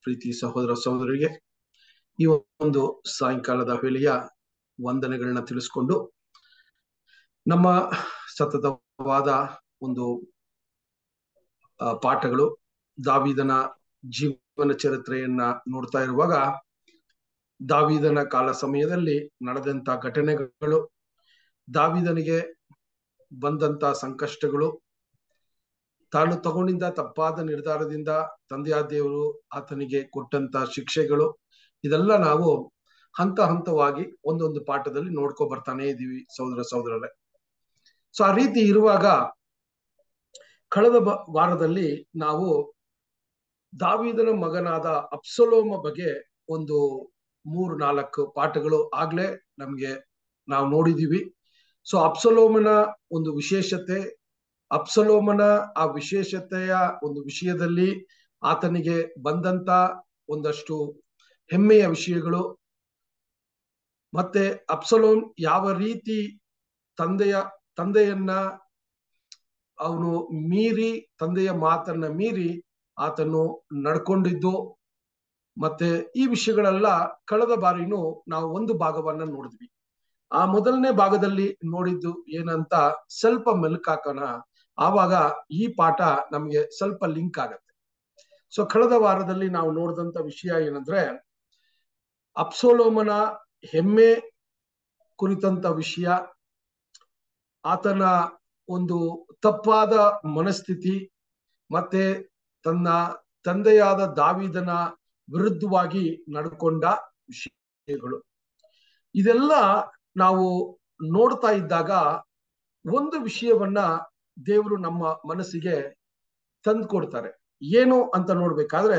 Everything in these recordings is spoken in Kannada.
ಪ್ರೀತಿ ಸಹೋದರ ಸಹೋದರಿಗೆ ಈ ಒಂದು ಸಾಯಂಕಾಲದ ವೇಳೆಯ ವಂದನೆಗಳನ್ನ ತಿಳಿಸ್ಕೊಂಡು ನಮ್ಮ ಸತತವಾದ ಒಂದು ಆ, ಪಾಠಗಳು ದಾವಿದನ ಜೀವನ ಚರಿತ್ರೆಯನ್ನ ನೋಡ್ತಾ ಇರುವಾಗ ದಾವಿದನ ಕಾಲ ಸಮಯದಲ್ಲಿ ನಡೆದಂತ ಘಟನೆಗಳು ದಾವಿದನಿಗೆ ಬಂದಂತ ಸಂಕಷ್ಟಗಳು ತಾನು ತಗೊಂಡಿದ್ದ ತಪ್ಪಾದ ನಿರ್ಧಾರದಿಂದ ತಂದೆಯಾದ ದೇವರು ಆತನಿಗೆ ಕೊಟ್ಟಂತ ಶಿಕ್ಷೆಗಳು ಇದೆಲ್ಲ ನಾವು ಹಂತ ಹಂತವಾಗಿ ಒಂದೊಂದು ಪಾಠದಲ್ಲಿ ನೋಡ್ಕೊ ಬರ್ತಾನೆ ಇದೀವಿ ಸಹೋದರ ಸಹೋದರರೇ ಸೊ ಆ ರೀತಿ ಇರುವಾಗ ಕಳೆದ ಬ- ವಾರದಲ್ಲಿ ನಾವು ದಾವಿದನ ಮಗನಾದ ಅಪ್ಸಲೋಮ ಬಗ್ಗೆ ಒಂದು ಮೂರು ನಾಲ್ಕು ಪಾಠಗಳು ಆಗ್ಲೇ ನಮ್ಗೆ ನಾವು ನೋಡಿದೀವಿ ಸೊ ಅಪ್ಸಲೋಮನ ಒಂದು ವಿಶೇಷತೆ ಅಪ್ಸಲೋಮನ ಆ ವಿಶೇಷತೆಯ ಒಂದು ವಿಷಯದಲ್ಲಿ ಆತನಿಗೆ ಬಂದಂತ ಒಂದಷ್ಟು ಹೆಮ್ಮೆಯ ವಿಷಯಗಳು ಮತ್ತೆ ಅಪ್ಸಲೋಮ್ ಯಾವ ರೀತಿ ತಂದೆಯ ತಂದೆಯನ್ನ ಅವನು ಮೀರಿ ತಂದೆಯ ಮಾತನ್ನ ಮೀರಿ ಆತನು ನಡ್ಕೊಂಡಿದ್ದು ಮತ್ತೆ ಈ ವಿಷಯಗಳೆಲ್ಲ ಕಳೆದ ಬಾರಿನೂ ನಾವು ಒಂದು ಭಾಗವನ್ನ ನೋಡಿದ್ವಿ ಆ ಮೊದಲನೇ ಭಾಗದಲ್ಲಿ ನೋಡಿದ್ದು ಏನಂತ ಸ್ವಲ್ಪ ಮೆಲುಕಾಕೋಣ ಆವಾಗ ಈ ಪಾಠ ನಮ್ಗೆ ಸ್ವಲ್ಪ ಲಿಂಕ್ ಆಗತ್ತೆ ಸೊ ಕಳೆದ ವಾರದಲ್ಲಿ ನಾವು ನೋಡಿದಂತ ವಿಷಯ ಏನಂದ್ರೆ ಅಪ್ಸೋಲೋಮನ ಹೆಮ್ಮೆ ಕುರಿತಂತ ವಿಷಯ ಆತನ ಒಂದು ತಪ್ಪಾದ ಮನಸ್ಥಿತಿ ಮತ್ತೆ ತನ್ನ ತಂದೆಯಾದ ದಾವಿದನ ವಿರುದ್ಧವಾಗಿ ನಡ್ಕೊಂಡ ವಿಷಯಗಳು ಇದೆಲ್ಲ ನಾವು ನೋಡ್ತಾ ಇದ್ದಾಗ ಒಂದು ವಿಷಯವನ್ನ ದೇವರು ನಮ್ಮ ಮನಸ್ಸಿಗೆ ತಂದು ಕೊಡ್ತಾರೆ ಏನು ಅಂತ ನೋಡ್ಬೇಕಾದ್ರೆ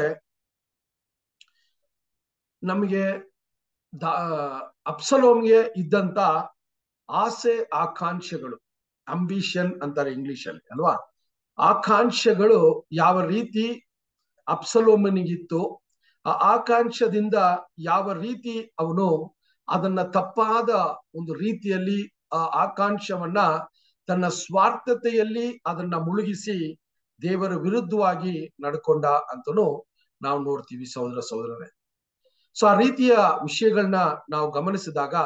ನಮಗೆ ದಾ ಅಪ್ಸಲೋಮ್ಗೆ ಇದ್ದಂತ ಆಸೆ ಆಕಾಂಕ್ಷೆಗಳು ಅಂಬಿಷನ್ ಅಂತಾರೆ ಇಂಗ್ಲಿಷ್ ಅಲ್ಲಿ ಅಲ್ವಾ ಆಕಾಂಕ್ಷೆಗಳು ಯಾವ ರೀತಿ ಅಪ್ಸಲೋಮನಿಗಿತ್ತು ಆ ಆಕಾಂಕ್ಷದಿಂದ ಯಾವ ರೀತಿ ಅವನು ಅದನ್ನ ತಪ್ಪಾದ ಒಂದು ರೀತಿಯಲ್ಲಿ ಆ ಆಕಾಂಕ್ಷವನ್ನ ತನ್ನ ಸ್ವಾರ್ಥತೆಯಲ್ಲಿ ಅದನ್ನ ಮುಳುಗಿಸಿ ದೇವರ ವಿರುದ್ಧವಾಗಿ ನಡ್ಕೊಂಡ ಅಂತನೂ ನಾವು ನೋಡ್ತೀವಿ ಸಹೋದರ ಸಹೋದರರೇ ಸೊ ಆ ರೀತಿಯ ವಿಷಯಗಳನ್ನ ನಾವು ಗಮನಿಸಿದಾಗ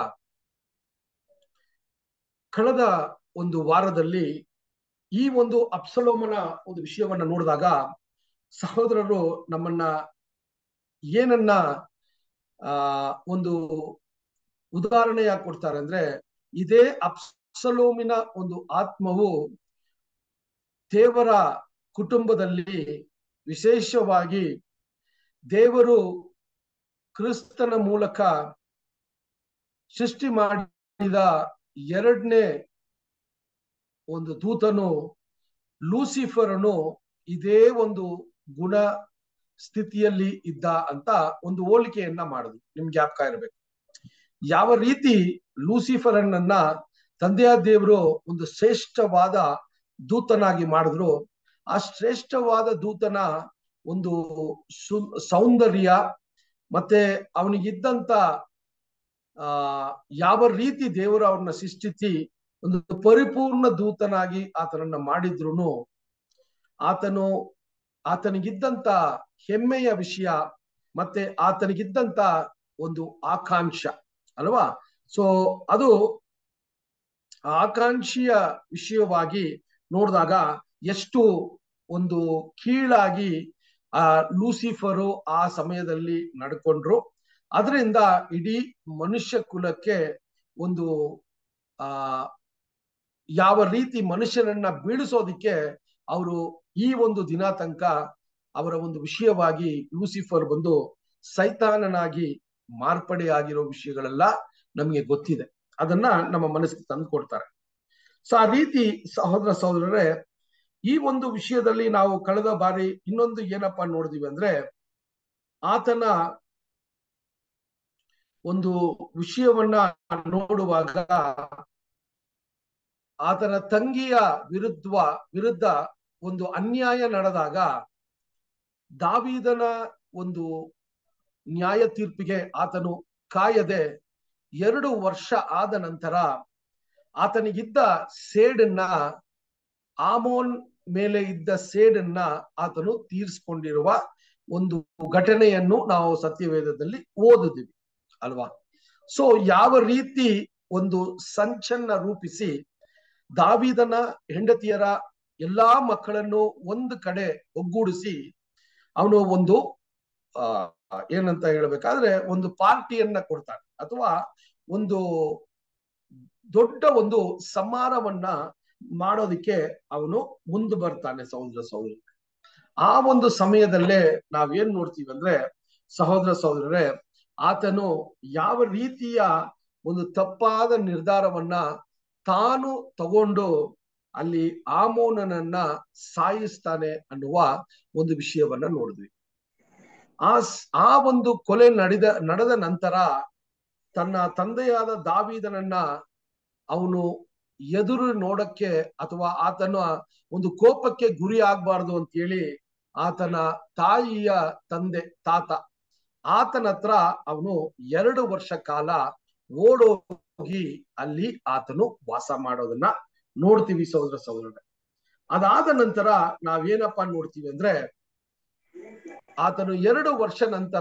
ಕಳೆದ ಒಂದು ವಾರದಲ್ಲಿ ಈ ಒಂದು ಅಪ್ಸಲೋಮನ ಒಂದು ವಿಷಯವನ್ನ ನೋಡಿದಾಗ ಸಹೋದರರು ನಮ್ಮನ್ನ ಏನನ್ನ ಆ ಒಂದು ಉದಾಹರಣೆಯಾಗಿ ಕೊಡ್ತಾರೆ ಅಂದ್ರೆ ಇದೇ ಅಪ್ಸಲೋಮಿನ ಒಂದು ಆತ್ಮವು ದೇವರ ಕುಟುಂಬದಲ್ಲಿ ವಿಶೇಷವಾಗಿ ದೇವರು ಕ್ರಿಸ್ತನ ಮೂಲಕ ಸೃಷ್ಟಿ ಮಾಡಿದ ಎರಡನೇ ಒಂದು ದೂತನು ಲೂಸಿಫರನು ಇದೇ ಒಂದು ಗುಣ ಸ್ಥಿತಿಯಲ್ಲಿ ಇದ್ದ ಅಂತ ಒಂದು ಹೋಲಿಕೆಯನ್ನ ಮಾಡುದು ನಿಮ್ಗೆ ಜ್ಞಾಪಕ ಇರಬೇಕು ಯಾವ ರೀತಿ ಲೂಸಿಫರನ್ನ ತಂದೆಯ ದೇವರು ಒಂದು ಶ್ರೇಷ್ಠವಾದ ದೂತನಾಗಿ ಮಾಡಿದ್ರು ಆ ಶ್ರೇಷ್ಠವಾದ ದೂತನ ಒಂದು ಸು ಸೌಂದರ್ಯ ಮತ್ತೆ ಅವನಿಗಿದ್ದಂತ ಆ ಯಾವ ರೀತಿ ದೇವರು ಅವ್ರನ್ನ ಸೃಷ್ಟಿಸಿ ಒಂದು ಪರಿಪೂರ್ಣ ದೂತನಾಗಿ ಆತನನ್ನ ಮಾಡಿದ್ರು ಆತನು ಆತನಿಗಿದ್ದಂತ ಹೆಮ್ಮೆಯ ವಿಷಯ ಮತ್ತೆ ಆತನಿಗಿದ್ದಂತ ಒಂದು ಆಕಾಂಕ್ಷ ಅಲ್ವಾ ಸೊ ಅದು ಆಕಾಂಕ್ಷೆಯ ವಿಷಯವಾಗಿ ನೋಡಿದಾಗ ಎಷ್ಟು ಒಂದು ಕೀಳಾಗಿ ಆ ಲೂಸಿಫರು ಆ ಸಮಯದಲ್ಲಿ ನಡ್ಕೊಂಡ್ರು ಅದರಿಂದ ಇಡೀ ಮನುಷ್ಯ ಕುಲಕ್ಕೆ ಒಂದು ಆ ಯಾವ ರೀತಿ ಮನುಷ್ಯನನ್ನ ಬೀಳಿಸೋದಿಕ್ಕೆ ಅವರು ಈ ಒಂದು ದಿನ ತನಕ ಅವರ ಒಂದು ವಿಷಯವಾಗಿ ಲೂಸಿಫರ್ ಬಂದು ಸೈತಾನನಾಗಿ ಮಾರ್ಪಡೆ ಆಗಿರೋ ವಿಷಯಗಳೆಲ್ಲ ನಮಗೆ ಗೊತ್ತಿದೆ ಅದನ್ನ ನಮ್ಮ ಮನಸ್ಸಿಗೆ ತಂದು ಕೊಡ್ತಾರೆ ಸೊ ಆ ರೀತಿ ಸಹೋದರ ಸಹೋದರರೇ ಈ ಒಂದು ವಿಷಯದಲ್ಲಿ ನಾವು ಕಳೆದ ಬಾರಿ ಇನ್ನೊಂದು ಏನಪ್ಪಾ ನೋಡಿದಿವಿ ಅಂದ್ರೆ ಆತನ ಒಂದು ವಿಷಯವನ್ನ ನೋಡುವಾಗ ಆತನ ತಂಗಿಯ ವಿರುದ್ಧ ವಿರುದ್ಧ ಒಂದು ಅನ್ಯಾಯ ನಡೆದಾಗ ದಾವಿದನ ಒಂದು ನ್ಯಾಯ ತೀರ್ಪಿಗೆ ಆತನು ಕಾಯದೆ ಎರಡು ವರ್ಷ ಆದ ನಂತರ ಆತನಿಗಿದ್ದ ಸೇಡನ್ನ ಆಮೋನ್ ಮೇಲೆ ಇದ್ದ ಸೇಡನ್ನ ಆತನು ತೀರಿಸ್ಕೊಂಡಿರುವ ಒಂದು ಘಟನೆಯನ್ನು ನಾವು ಸತ್ಯವೇದದಲ್ಲಿ ಓದಿದ್ದೀವಿ ಅಲ್ವಾ ಸೊ ಯಾವ ರೀತಿ ಒಂದು ಸಂಚನ್ನ ರೂಪಿಸಿ ದಾವಿದನ ಹೆಂಡತಿಯರ ಎಲ್ಲಾ ಮಕ್ಕಳನ್ನು ಒಂದು ಕಡೆ ಒಗ್ಗೂಡಿಸಿ ಅವನು ಒಂದು ಆ ಏನಂತ ಹೇಳ್ಬೇಕಾದ್ರೆ ಒಂದು ಪಾರ್ಟಿಯನ್ನ ಕೊಡ್ತಾನೆ ಅಥವಾ ಒಂದು ದೊಡ್ಡ ಒಂದು ಸಮಾರವನ್ನ ಮಾಡೋದಿಕ್ಕೆ ಅವನು ಮುಂದೆ ಬರ್ತಾನೆ ಸಹೋದರ ಸಹೋದರ ಆ ಒಂದು ಸಮಯದಲ್ಲೇ ನಾವೇನ್ ನೋಡ್ತೀವಿ ಅಂದ್ರೆ ಸಹೋದರ ಸಹೋದರರೇ ಆತನು ಯಾವ ರೀತಿಯ ಒಂದು ತಪ್ಪಾದ ನಿರ್ಧಾರವನ್ನ ತಾನು ತಗೊಂಡು ಅಲ್ಲಿ ಆಮೋನನನ್ನ ಸಾಯಿಸ್ತಾನೆ ಅನ್ನುವ ಒಂದು ವಿಷಯವನ್ನ ನೋಡಿದ್ವಿ ಆ ಆ ಒಂದು ಕೊಲೆ ನಡೆದ ನಡೆದ ನಂತರ ತನ್ನ ತಂದೆಯಾದ ದಾವಿದನನ್ನ ಅವನು ಎದುರು ನೋಡಕ್ಕೆ ಅಥವಾ ಆತನ ಒಂದು ಕೋಪಕ್ಕೆ ಗುರಿ ಆಗ್ಬಾರ್ದು ಅಂತ ಹೇಳಿ ಆತನ ತಾಯಿಯ ತಂದೆ ತಾತ ಆತನ ಹತ್ರ ಅವನು ಎರಡು ವರ್ಷ ಕಾಲ ಓಡೋಗಿ ಅಲ್ಲಿ ಆತನು ವಾಸ ಮಾಡೋದನ್ನ ನೋಡ್ತೀವಿ ಸಹೋದರ ಸಹೋದರ ಅದಾದ ನಂತರ ನಾವೇನಪ್ಪ ನೋಡ್ತೀವಿ ಅಂದ್ರೆ ಆತನು ಎರಡು ವರ್ಷ ನಂತರ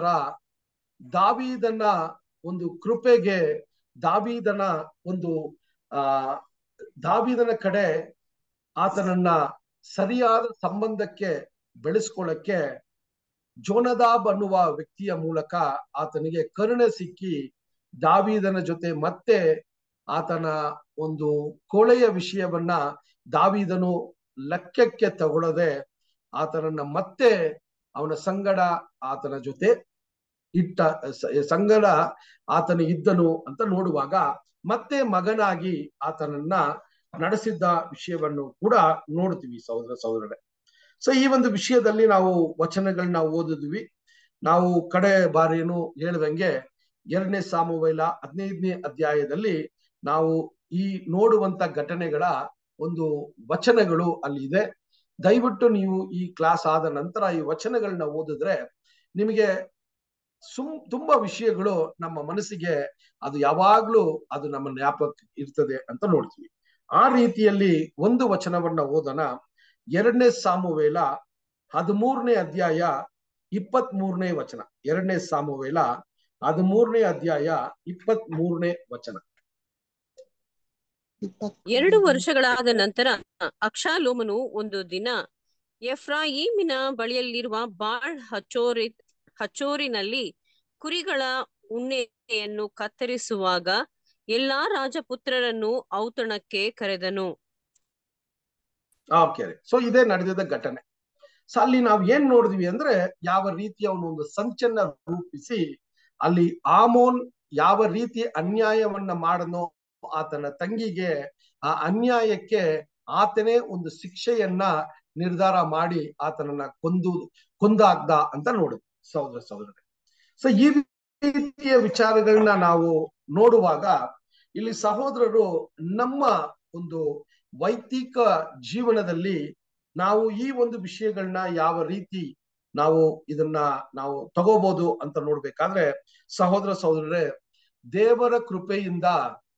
ದಾವೀದನ ಒಂದು ಕೃಪೆಗೆ ದಾವೀದನ ಒಂದು ಆ ದಾವೀದನ ಕಡೆ ಆತನನ್ನ ಸರಿಯಾದ ಸಂಬಂಧಕ್ಕೆ ಬೆಳೆಸ್ಕೊಳ್ಳಕ್ಕೆ ಜೋನದಾಬ್ ಅನ್ನುವ ವ್ಯಕ್ತಿಯ ಮೂಲಕ ಆತನಿಗೆ ಕರುಣೆ ಸಿಕ್ಕಿ ದಾವೀದನ ಜೊತೆ ಮತ್ತೆ ಆತನ ಒಂದು ಕೊಳೆಯ ವಿಷಯವನ್ನ ದಾವೀದನು ಲೆಕ್ಕಕ್ಕೆ ತಗೊಳ್ಳದೆ ಆತನನ್ನ ಮತ್ತೆ ಅವನ ಸಂಗಡ ಆತನ ಜೊತೆ ಇಟ್ಟ ಸಂಗಡ ಆತನ ಇದ್ದನು ಅಂತ ನೋಡುವಾಗ ಮತ್ತೆ ಮಗನಾಗಿ ಆತನನ್ನ ನಡೆಸಿದ್ದ ವಿಷಯವನ್ನು ಕೂಡ ನೋಡ್ತೀವಿ ಸಹೋದರ ಸಹೋದರರೇ ಸೊ ಈ ಒಂದು ವಿಷಯದಲ್ಲಿ ನಾವು ವಚನಗಳನ್ನ ಓದಿದ್ವಿ ನಾವು ಕಡೆ ಬಾರಿನು ಹೇಳ್ದಂಗೆ ಎರಡನೇ ಸಾಮುವೇಲ ಹದಿನೈದನೇ ಅಧ್ಯಾಯದಲ್ಲಿ ನಾವು ಈ ನೋಡುವಂತ ಘಟನೆಗಳ ಒಂದು ವಚನಗಳು ಅಲ್ಲಿ ಇದೆ ದಯವಿಟ್ಟು ನೀವು ಈ ಕ್ಲಾಸ್ ಆದ ನಂತರ ಈ ವಚನಗಳನ್ನ ಓದಿದ್ರೆ ನಿಮಗೆ ಸುಮ್ ತುಂಬಾ ವಿಷಯಗಳು ನಮ್ಮ ಮನಸ್ಸಿಗೆ ಅದು ಯಾವಾಗ್ಲೂ ಅದು ನಮ್ಮ ಜ್ಞಾಪಕ ಇರ್ತದೆ ಅಂತ ನೋಡ್ತೀವಿ ಆ ರೀತಿಯಲ್ಲಿ ಒಂದು ವಚನವನ್ನ ಓದೋಣ ಎರಡನೇ ಸಾಮುವೇಲ ಹದಿಮೂರನೇ ಅಧ್ಯಾಯ ಇಪ್ಪತ್ ಮೂರನೇ ವಚನ ಎರಡನೇ ಸಾಮುವೇಲ ಹದಿಮೂರನೇ ಅಧ್ಯಾಯ ಇಪ್ಪತ್ ಮೂರನೇ ವಚನ ಎರಡು ವರ್ಷಗಳಾದ ನಂತರ ಅಕ್ಷಾಲೋಮನು ಒಂದು ದಿನ ಎಫ್ರಾಯಿಮಿನ ಬಳಿಯಲ್ಲಿರುವ ಬಾಳ್ ಹಚೋರಿ ಹಚೋರಿನಲ್ಲಿ ಕುರಿಗಳ ಉಣ್ಣೆಯನ್ನು ಕತ್ತರಿಸುವಾಗ ಎಲ್ಲಾ ರಾಜಪುತ್ರರನ್ನು ಔತಣಕ್ಕೆ ಕರೆದನು ಓಕೆ ಸೊ ಇದೇ ನಡೆದಿದ್ದ ಘಟನೆ ಸೊ ಅಲ್ಲಿ ನಾವ್ ಏನ್ ನೋಡಿದ್ವಿ ಅಂದ್ರೆ ಯಾವ ರೀತಿ ಅವನು ಒಂದು ಸಂಚನ್ನ ರೂಪಿಸಿ ಅಲ್ಲಿ ಆಮೋನ್ ಯಾವ ರೀತಿ ಅನ್ಯಾಯವನ್ನ ಮಾಡನೋ ಆತನ ತಂಗಿಗೆ ಆ ಅನ್ಯಾಯಕ್ಕೆ ಆತನೇ ಒಂದು ಶಿಕ್ಷೆಯನ್ನ ನಿರ್ಧಾರ ಮಾಡಿ ಆತನನ್ನ ಕೊಂದು ಕೊಂದಾಗ್ದ ಅಂತ ನೋಡುದು ಸಹೋದರ ಸಹೋದರರೇ ಸೊ ಈ ರೀತಿಯ ವಿಚಾರಗಳನ್ನ ನಾವು ನೋಡುವಾಗ ಇಲ್ಲಿ ಸಹೋದರರು ನಮ್ಮ ಒಂದು ವೈದಿಕ ಜೀವನದಲ್ಲಿ ನಾವು ಈ ಒಂದು ವಿಷಯಗಳನ್ನ ಯಾವ ರೀತಿ ನಾವು ಇದನ್ನ ನಾವು ತಗೋಬಹುದು ಅಂತ ನೋಡ್ಬೇಕಾದ್ರೆ ಸಹೋದರ ಸಹೋದರರೇ ದೇವರ ಕೃಪೆಯಿಂದ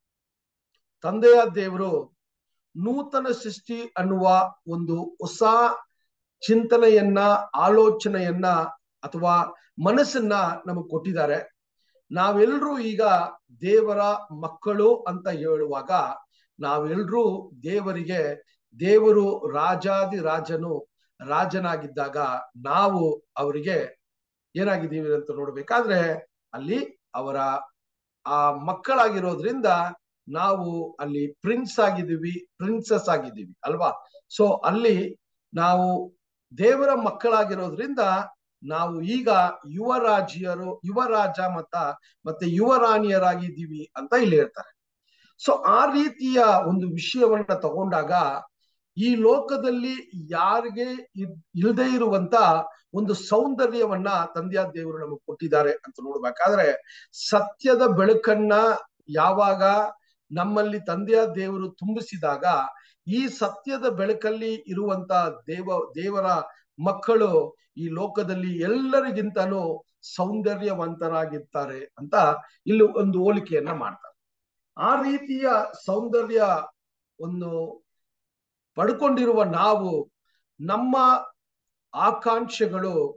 ತಂದೆಯ ದೇವರು ನೂತನ ಸೃಷ್ಟಿ ಅನ್ನುವ ಒಂದು ಹೊಸ ಚಿಂತನೆಯನ್ನ ಆಲೋಚನೆಯನ್ನ ಅಥವಾ ಮನಸ್ಸನ್ನ ನಮಗ್ ಕೊಟ್ಟಿದ್ದಾರೆ ನಾವೆಲ್ಲರೂ ಈಗ ದೇವರ ಮಕ್ಕಳು ಅಂತ ಹೇಳುವಾಗ ನಾವೆಲ್ಲರೂ ದೇವರಿಗೆ ದೇವರು ರಾಜಾದಿ ರಾಜನು ರಾಜನಾಗಿದ್ದಾಗ ನಾವು ಅವರಿಗೆ ಏನಾಗಿದ್ದೀವಿ ಅಂತ ನೋಡ್ಬೇಕಾದ್ರೆ ಅಲ್ಲಿ ಅವರ ಆ ಮಕ್ಕಳಾಗಿರೋದ್ರಿಂದ ನಾವು ಅಲ್ಲಿ ಪ್ರಿನ್ಸ್ ಆಗಿದ್ದೀವಿ ಪ್ರಿನ್ಸಸ್ ಆಗಿದ್ದೀವಿ ಅಲ್ವಾ ಸೊ ಅಲ್ಲಿ ನಾವು ದೇವರ ಮಕ್ಕಳಾಗಿರೋದ್ರಿಂದ ನಾವು ಈಗ ಯುವ ರಾಜ್ಯರು ಯುವ ರಾಜ ಮತ್ತ ಮತ್ತೆ ಯುವರಾಣಿಯರಾಗಿದ್ದೀವಿ ಅಂತ ಇಲ್ಲಿ ಹೇಳ್ತಾರೆ ಸೊ ಆ ರೀತಿಯ ಒಂದು ವಿಷಯವನ್ನ ತಗೊಂಡಾಗ ಈ ಲೋಕದಲ್ಲಿ ಯಾರಿಗೆ ಇಲ್ಲದೆ ಇರುವಂತ ಒಂದು ಸೌಂದರ್ಯವನ್ನ ತಂದೆಯ ದೇವರು ನಮಗೆ ಕೊಟ್ಟಿದ್ದಾರೆ ಅಂತ ನೋಡ್ಬೇಕಾದ್ರೆ ಸತ್ಯದ ಬೆಳಕನ್ನ ಯಾವಾಗ ನಮ್ಮಲ್ಲಿ ತಂದೆಯ ದೇವರು ತುಂಬಿಸಿದಾಗ ಈ ಸತ್ಯದ ಬೆಳಕಲ್ಲಿ ಇರುವಂತ ದೇವ ದೇವರ ಮಕ್ಕಳು ಈ ಲೋಕದಲ್ಲಿ ಎಲ್ಲರಿಗಿಂತನೂ ಸೌಂದರ್ಯವಂತರಾಗಿರ್ತಾರೆ ಅಂತ ಇಲ್ಲಿ ಒಂದು ಹೋಲಿಕೆಯನ್ನ ಮಾಡ್ತಾರೆ ಆ ರೀತಿಯ ಸೌಂದರ್ಯ ಒಂದು ಪಡ್ಕೊಂಡಿರುವ ನಾವು ನಮ್ಮ ಆಕಾಂಕ್ಷೆಗಳು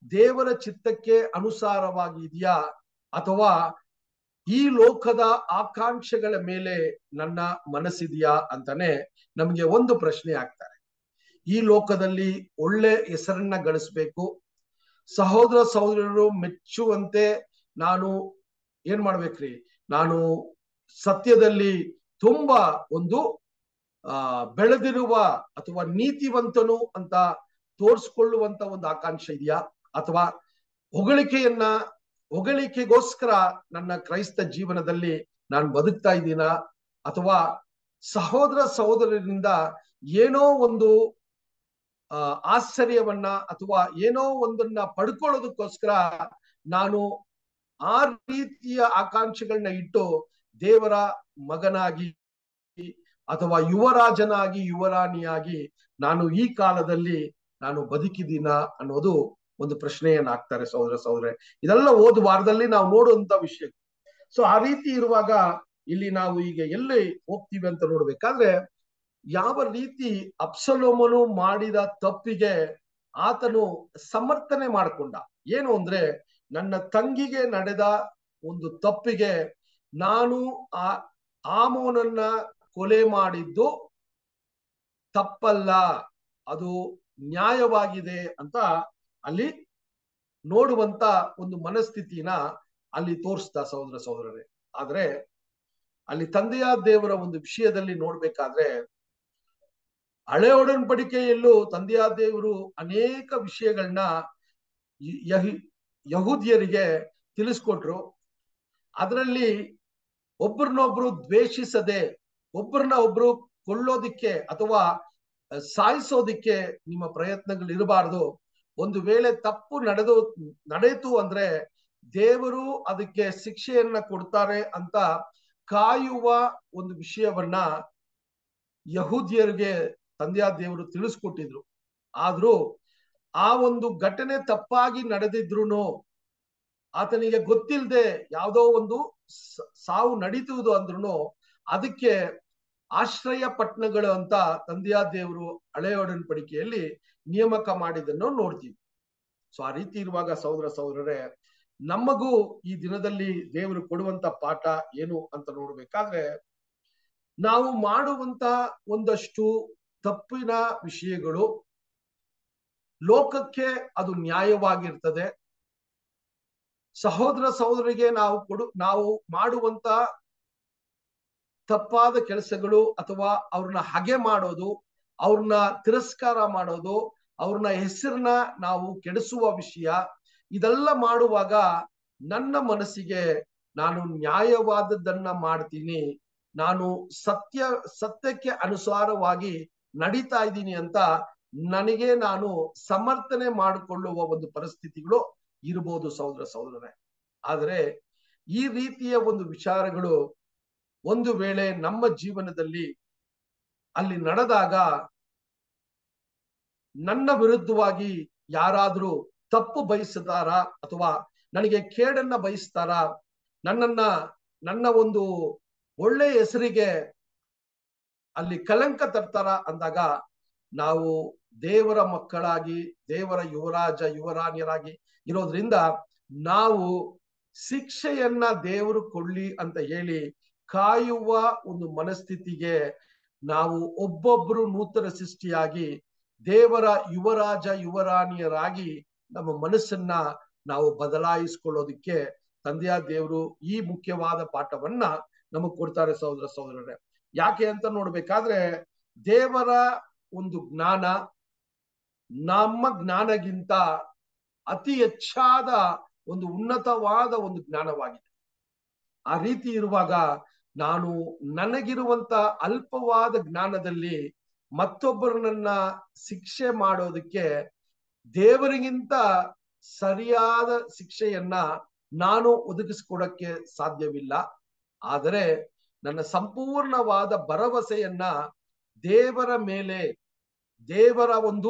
ದೇವರ ಚಿತ್ತಕ್ಕೆ ಅನುಸಾರವಾಗಿ ಇದೆಯಾ ಅಥವಾ ಈ ಲೋಕದ ಆಕಾಂಕ್ಷೆಗಳ ಮೇಲೆ ನನ್ನ ಮನಸ್ಸಿದೆಯಾ ಅಂತಾನೆ ನಮಗೆ ಒಂದು ಪ್ರಶ್ನೆ ಆಗ್ತಾರೆ ಈ ಲೋಕದಲ್ಲಿ ಒಳ್ಳೆ ಹೆಸರನ್ನ ಗಳಿಸ್ಬೇಕು ಸಹೋದರ ಸಹೋದರರು ಮೆಚ್ಚುವಂತೆ ನಾನು ಏನ್ ಮಾಡ್ಬೇಕ್ರಿ ನಾನು ಸತ್ಯದಲ್ಲಿ ತುಂಬಾ ಒಂದು ಆ ಬೆಳೆದಿರುವ ಅಥವಾ ನೀತಿವಂತನು ಅಂತ ತೋರಿಸ್ಕೊಳ್ಳುವಂತ ಒಂದು ಆಕಾಂಕ್ಷೆ ಇದೆಯಾ ಅಥವಾ ಹೊಗಳಿಕೆಯನ್ನ ಹೊಗಳಿಕೆಗೋಸ್ಕರ ನನ್ನ ಕ್ರೈಸ್ತ ಜೀವನದಲ್ಲಿ ನಾನು ಬದುಕ್ತಾ ಇದ್ದೀನ ಅಥವಾ ಸಹೋದರ ಸಹೋದರರಿಂದ ಏನೋ ಒಂದು ಆ ಆಶ್ಚರ್ಯವನ್ನ ಅಥವಾ ಏನೋ ಒಂದನ್ನ ಪಡ್ಕೊಳ್ಳೋದಕ್ಕೋಸ್ಕರ ನಾನು ಆ ರೀತಿಯ ಆಕಾಂಕ್ಷೆಗಳನ್ನ ಇಟ್ಟು ದೇವರ ಮಗನಾಗಿ ಅಥವಾ ಯುವರಾಜನಾಗಿ ಯುವರಾಣಿಯಾಗಿ ನಾನು ಈ ಕಾಲದಲ್ಲಿ ನಾನು ಬದುಕಿದ್ದೀನ ಅನ್ನೋದು ಒಂದು ಪ್ರಶ್ನೆಯನ್ನ ಹಾಕ್ತಾರೆ ಸಹೋದರ ಸಹೋದರ ಇದೆಲ್ಲ ಓದ್ ವಾರದಲ್ಲಿ ನಾವು ನೋಡುವಂತ ವಿಷಯ ಸೊ ಆ ರೀತಿ ಇರುವಾಗ ಇಲ್ಲಿ ನಾವು ಈಗ ಎಲ್ಲಿ ಹೋಗ್ತೀವಿ ಅಂತ ನೋಡ್ಬೇಕಾದ್ರೆ ಯಾವ ರೀತಿ ಅಪ್ಸಲೋಮನು ಮಾಡಿದ ತಪ್ಪಿಗೆ ಆತನು ಸಮರ್ಥನೆ ಮಾಡಿಕೊಂಡ ಏನು ಅಂದ್ರೆ ನನ್ನ ತಂಗಿಗೆ ನಡೆದ ಒಂದು ತಪ್ಪಿಗೆ ನಾನು ಆ ಆಮೋನನ್ನ ಕೊಲೆ ಮಾಡಿದ್ದು ತಪ್ಪಲ್ಲ ಅದು ನ್ಯಾಯವಾಗಿದೆ ಅಂತ ಅಲ್ಲಿ ನೋಡುವಂತ ಒಂದು ಮನಸ್ಥಿತಿನ ಅಲ್ಲಿ ತೋರಿಸ್ತಾ ಸಹೋದರ ಸಹೋದರರೇ ಆದ್ರೆ ಅಲ್ಲಿ ತಂದೆಯ ದೇವರ ಒಂದು ವಿಷಯದಲ್ಲಿ ನೋಡ್ಬೇಕಾದ್ರೆ ಹಳೆ ಒಡன்பಡಿಕೆಯಲ್ಲೂ ತಂದೆಯ ದೇವರು ಅನೇಕ ವಿಷಯಗಳನ್ನ ಯಹೂದಿಯರಿಗೆ ತಿಳಿಸ್ಕೊಟ್ರು ಅದರಲ್ಲಿ ಒಬ್ಬರನ್ನೊಬ್ರು ದ್ವೇಷಿಸದೆ ಒಬ್ಬರನ್ನ ಒಬ್ರು ಕೊಳ್ಳೋದಿಕ್ಕೆ ಅಥವಾ ಸಾಯಿಸೋದಿಕ್ಕೆ ನಿಮ್ಮ ಪ್ರಯತ್ನಗಳು ಇರಬಾರ್ದು ಒಂದು ವೇಳೆ ತಪ್ಪು ನಡೆದು ನಡೆಯಿತು ಅಂದ್ರೆ ದೇವರು ಅದಕ್ಕೆ ಶಿಕ್ಷೆಯನ್ನ ಕೊಡ್ತಾರೆ ಅಂತ ಕಾಯುವ ಒಂದು ವಿಷಯವನ್ನ ಯಹೂದಿಯರಿಗೆ ತಂದೆಯ ದೇವರು ತಿಳಿಸ್ಕೊಟ್ಟಿದ್ರು ಆದ್ರೂ ಆ ಒಂದು ಘಟನೆ ತಪ್ಪಾಗಿ ನಡೆದಿದ್ರು ಆತನಿಗೆ ಗೊತ್ತಿಲ್ಲದೆ ಯಾವುದೋ ಒಂದು ಸಾವು ನಡೀತುವುದು ಅಂದ್ರೂ ಅದಕ್ಕೆ ಆಶ್ರಯ ಪಟ್ಟಣಗಳು ಅಂತ ತಂದೆಯ ದೇವರು ಹಳೆ ಒಡன்பಡಿಕೆಯಲ್ಲಿ ನೇಮಕ ಮಾಡಿದ್ದನ್ನು ನೋಡ್ತೀವಿ ಸೊ ಆ ರೀತಿ ಇರುವಾಗ ಸಹೋದರ ಸಹೋದರರೇ ನಮಗೂ ಈ ದಿನದಲ್ಲಿ ದೇವರು ಕೊಡುವಂತ ಪಾಠ ಏನು ಅಂತ ನೋಡ್ಬೇಕಾದ್ರೆ ನಾವು ಮಾಡುವಂತ ಒಂದಷ್ಟು ತಪ್ಪಿನ ವಿಷಯಗಳು ಲೋಕಕ್ಕೆ ಅದು ನ್ಯಾಯವಾಗಿರ್ತದೆ ಸಹೋದರ ಸಹೋದರಿಗೆ ನಾವು ಕೊಡು ನಾವು ಮಾಡುವಂತ ತಪ್ಪಾದ ಕೆಲಸಗಳು ಅಥವಾ ಅವ್ರನ್ನ ಹಗೆ ಮಾಡೋದು ಅವ್ರನ್ನ ತಿರಸ್ಕಾರ ಮಾಡೋದು ಅವ್ರನ್ನ ಹೆಸರನ್ನ ನಾವು ಕೆಡಿಸುವ ವಿಷಯ ಇದೆಲ್ಲ ಮಾಡುವಾಗ ನನ್ನ ಮನಸ್ಸಿಗೆ ನಾನು ನ್ಯಾಯವಾದದ್ದನ್ನ ಮಾಡ್ತೀನಿ ನಾನು ಸತ್ಯ ಸತ್ಯಕ್ಕೆ ಅನುಸಾರವಾಗಿ ನಡೀತಾ ಇದ್ದೀನಿ ಅಂತ ನನಗೆ ನಾನು ಸಮರ್ಥನೆ ಮಾಡಿಕೊಳ್ಳುವ ಒಂದು ಪರಿಸ್ಥಿತಿಗಳು ಇರಬಹುದು ಸಹೋದರ ಸಹೋದರರೇ ಆದರೆ ಈ ರೀತಿಯ ಒಂದು ವಿಚಾರಗಳು ಒಂದು ವೇಳೆ ನಮ್ಮ ಜೀವನದಲ್ಲಿ ಅಲ್ಲಿ ನಡೆದಾಗ ನನ್ನ ವಿರುದ್ಧವಾಗಿ ಯಾರಾದ್ರೂ ತಪ್ಪು ಬಯಸ್ತಾರ ಅಥವಾ ನನಗೆ ಕೇಡನ್ನ ಬಯಸ್ತಾರ ನನ್ನನ್ನ ನನ್ನ ಒಂದು ಒಳ್ಳೆ ಹೆಸರಿಗೆ ಅಲ್ಲಿ ಕಲಂಕ ತರ್ತಾರ ಅಂದಾಗ ನಾವು ದೇವರ ಮಕ್ಕಳಾಗಿ ದೇವರ ಯುವರಾಜ ಯುವರಾಣಿಯರಾಗಿ ಇರೋದ್ರಿಂದ ನಾವು ಶಿಕ್ಷೆಯನ್ನ ದೇವರು ಕೊಡ್ಲಿ ಅಂತ ಹೇಳಿ ಕಾಯುವ ಒಂದು ಮನಸ್ಥಿತಿಗೆ ನಾವು ಒಬ್ಬೊಬ್ರು ನೂತನ ಸೃಷ್ಟಿಯಾಗಿ ದೇವರ ಯುವರಾಜ ಯುವರಾಣಿಯರಾಗಿ ನಮ್ಮ ಮನಸ್ಸನ್ನ ನಾವು ಬದಲಾಯಿಸ್ಕೊಳ್ಳೋದಿಕ್ಕೆ ತಂದೆಯ ದೇವರು ಈ ಮುಖ್ಯವಾದ ಪಾಠವನ್ನ ನಮಗ್ ಕೊಡ್ತಾರೆ ಸಹೋದರ ಸಹೋದರರೇ ಯಾಕೆ ಅಂತ ನೋಡ್ಬೇಕಾದ್ರೆ ದೇವರ ಒಂದು ಜ್ಞಾನ ನಮ್ಮ ಜ್ಞಾನಗಿಂತ ಅತಿ ಹೆಚ್ಚಾದ ಒಂದು ಉನ್ನತವಾದ ಒಂದು ಜ್ಞಾನವಾಗಿದೆ ಆ ರೀತಿ ಇರುವಾಗ ನಾನು ನನಗಿರುವಂತ ಅಲ್ಪವಾದ ಜ್ಞಾನದಲ್ಲಿ ಮತ್ತೊಬ್ಬರನ್ನ ಶಿಕ್ಷೆ ಮಾಡೋದಕ್ಕೆ ದೇವರಿಗಿಂತ ಸರಿಯಾದ ಶಿಕ್ಷೆಯನ್ನ ನಾನು ಒದಗಿಸ್ಕೊಡಕ್ಕೆ ಸಾಧ್ಯವಿಲ್ಲ ಆದರೆ ನನ್ನ ಸಂಪೂರ್ಣವಾದ ಭರವಸೆಯನ್ನ ದೇವರ ಮೇಲೆ ದೇವರ ಒಂದು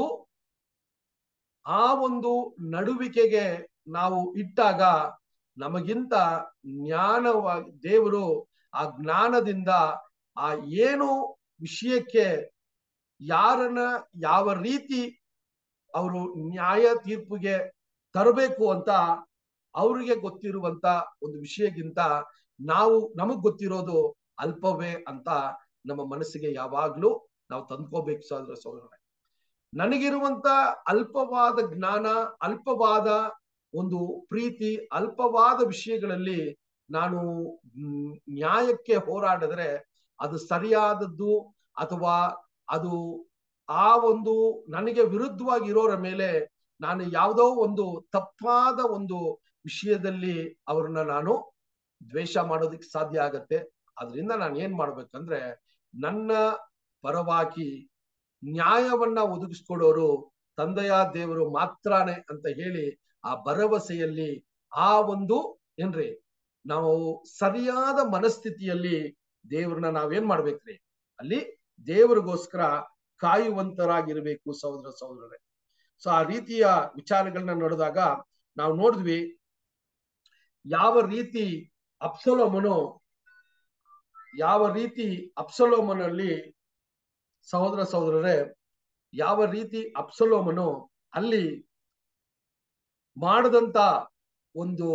ಆ ಒಂದು ನಡುವಿಕೆಗೆ ನಾವು ಇಟ್ಟಾಗ ನಮಗಿಂತ ಜ್ಞಾನವಾಗಿ ದೇವರು ಆ ಜ್ಞಾನದಿಂದ ಆ ಏನು ವಿಷಯಕ್ಕೆ ಯಾರನ್ನ ಯಾವ ರೀತಿ ಅವರು ನ್ಯಾಯ ತೀರ್ಪಿಗೆ ತರಬೇಕು ಅಂತ ಅವರಿಗೆ ಗೊತ್ತಿರುವಂತ ಒಂದು ವಿಷಯಕ್ಕಿಂತ ನಾವು ನಮಗ್ ಗೊತ್ತಿರೋದು ಅಲ್ಪವೇ ಅಂತ ನಮ್ಮ ಮನಸ್ಸಿಗೆ ಯಾವಾಗ್ಲೂ ನಾವು ತಂದ್ಕೋಬೇಕು ಸಹೋದರ ಸಹೋದರರೇ ನನಗಿರುವಂತ ಅಲ್ಪವಾದ ಜ್ಞಾನ ಅಲ್ಪವಾದ ಒಂದು ಪ್ರೀತಿ ಅಲ್ಪವಾದ ವಿಷಯಗಳಲ್ಲಿ ನಾನು ಮ್, ನ್ಯಾಯಕ್ಕೆ ಹೋರಾಡಿದ್ರೆ ಅದು ಸರಿಯಾದದ್ದು ಅಥವಾ ಅದು ಆ ಒಂದು ನನಗೆ ವಿರುದ್ಧವಾಗಿ ಇರೋರ ಮೇಲೆ ನಾನು ಯಾವುದೋ ಒಂದು ತಪ್ಪಾದ ಒಂದು ವಿಷಯದಲ್ಲಿ ಅವ್ರನ್ನ ನಾನು ದ್ವೇಷ ಮಾಡೋದಕ್ಕೆ ಸಾಧ್ಯ ಆಗತ್ತೆ ಅದರಿಂದ ನಾನು ಏನ್ ಮಾಡ್ಬೇಕಂದ್ರೆ ನನ್ನ ಪರವಾಗಿ ನ್ಯಾಯವನ್ನ ಒದಗಿಸ್ಕೊಡೋರು ತಂದೆಯ ದೇವರು ಮಾತ್ರಾನೇ ಅಂತ ಹೇಳಿ ಆ ಭರವಸೆಯಲ್ಲಿ ಆ ಒಂದು ಏನ್ರಿ ನಾವು ಸರಿಯಾದ ಮನಸ್ಥಿತಿಯಲ್ಲಿ ದೇವ್ರನ್ನ ನಾವೇನ್ ಮಾಡ್ಬೇಕ್ರಿ ಅಲ್ಲಿ ದೇವರಿಗೋಸ್ಕರ ಕಾಯುವಂತರಾಗಿರ್ಬೇಕು ಸಹೋದರ ಸಹೋದರರೇ ಸೊ ಆ ರೀತಿಯ ವಿಚಾರಗಳನ್ನ ನೋಡಿದಾಗ ನಾವು ನೋಡಿದ್ವಿ ಯಾವ ರೀತಿ ಅಪ್ಸಲೋಮನು ಯಾವ ರೀತಿ ಅಪ್ಸಲೋಮನಲ್ಲಿ ಸಹೋದರ ಸಹೋದರರೇ ಯಾವ ರೀತಿ ಅಪ್ಸಲೋಮನು ಅಲ್ಲಿ ಮಾಡದಂತ ಒಂದು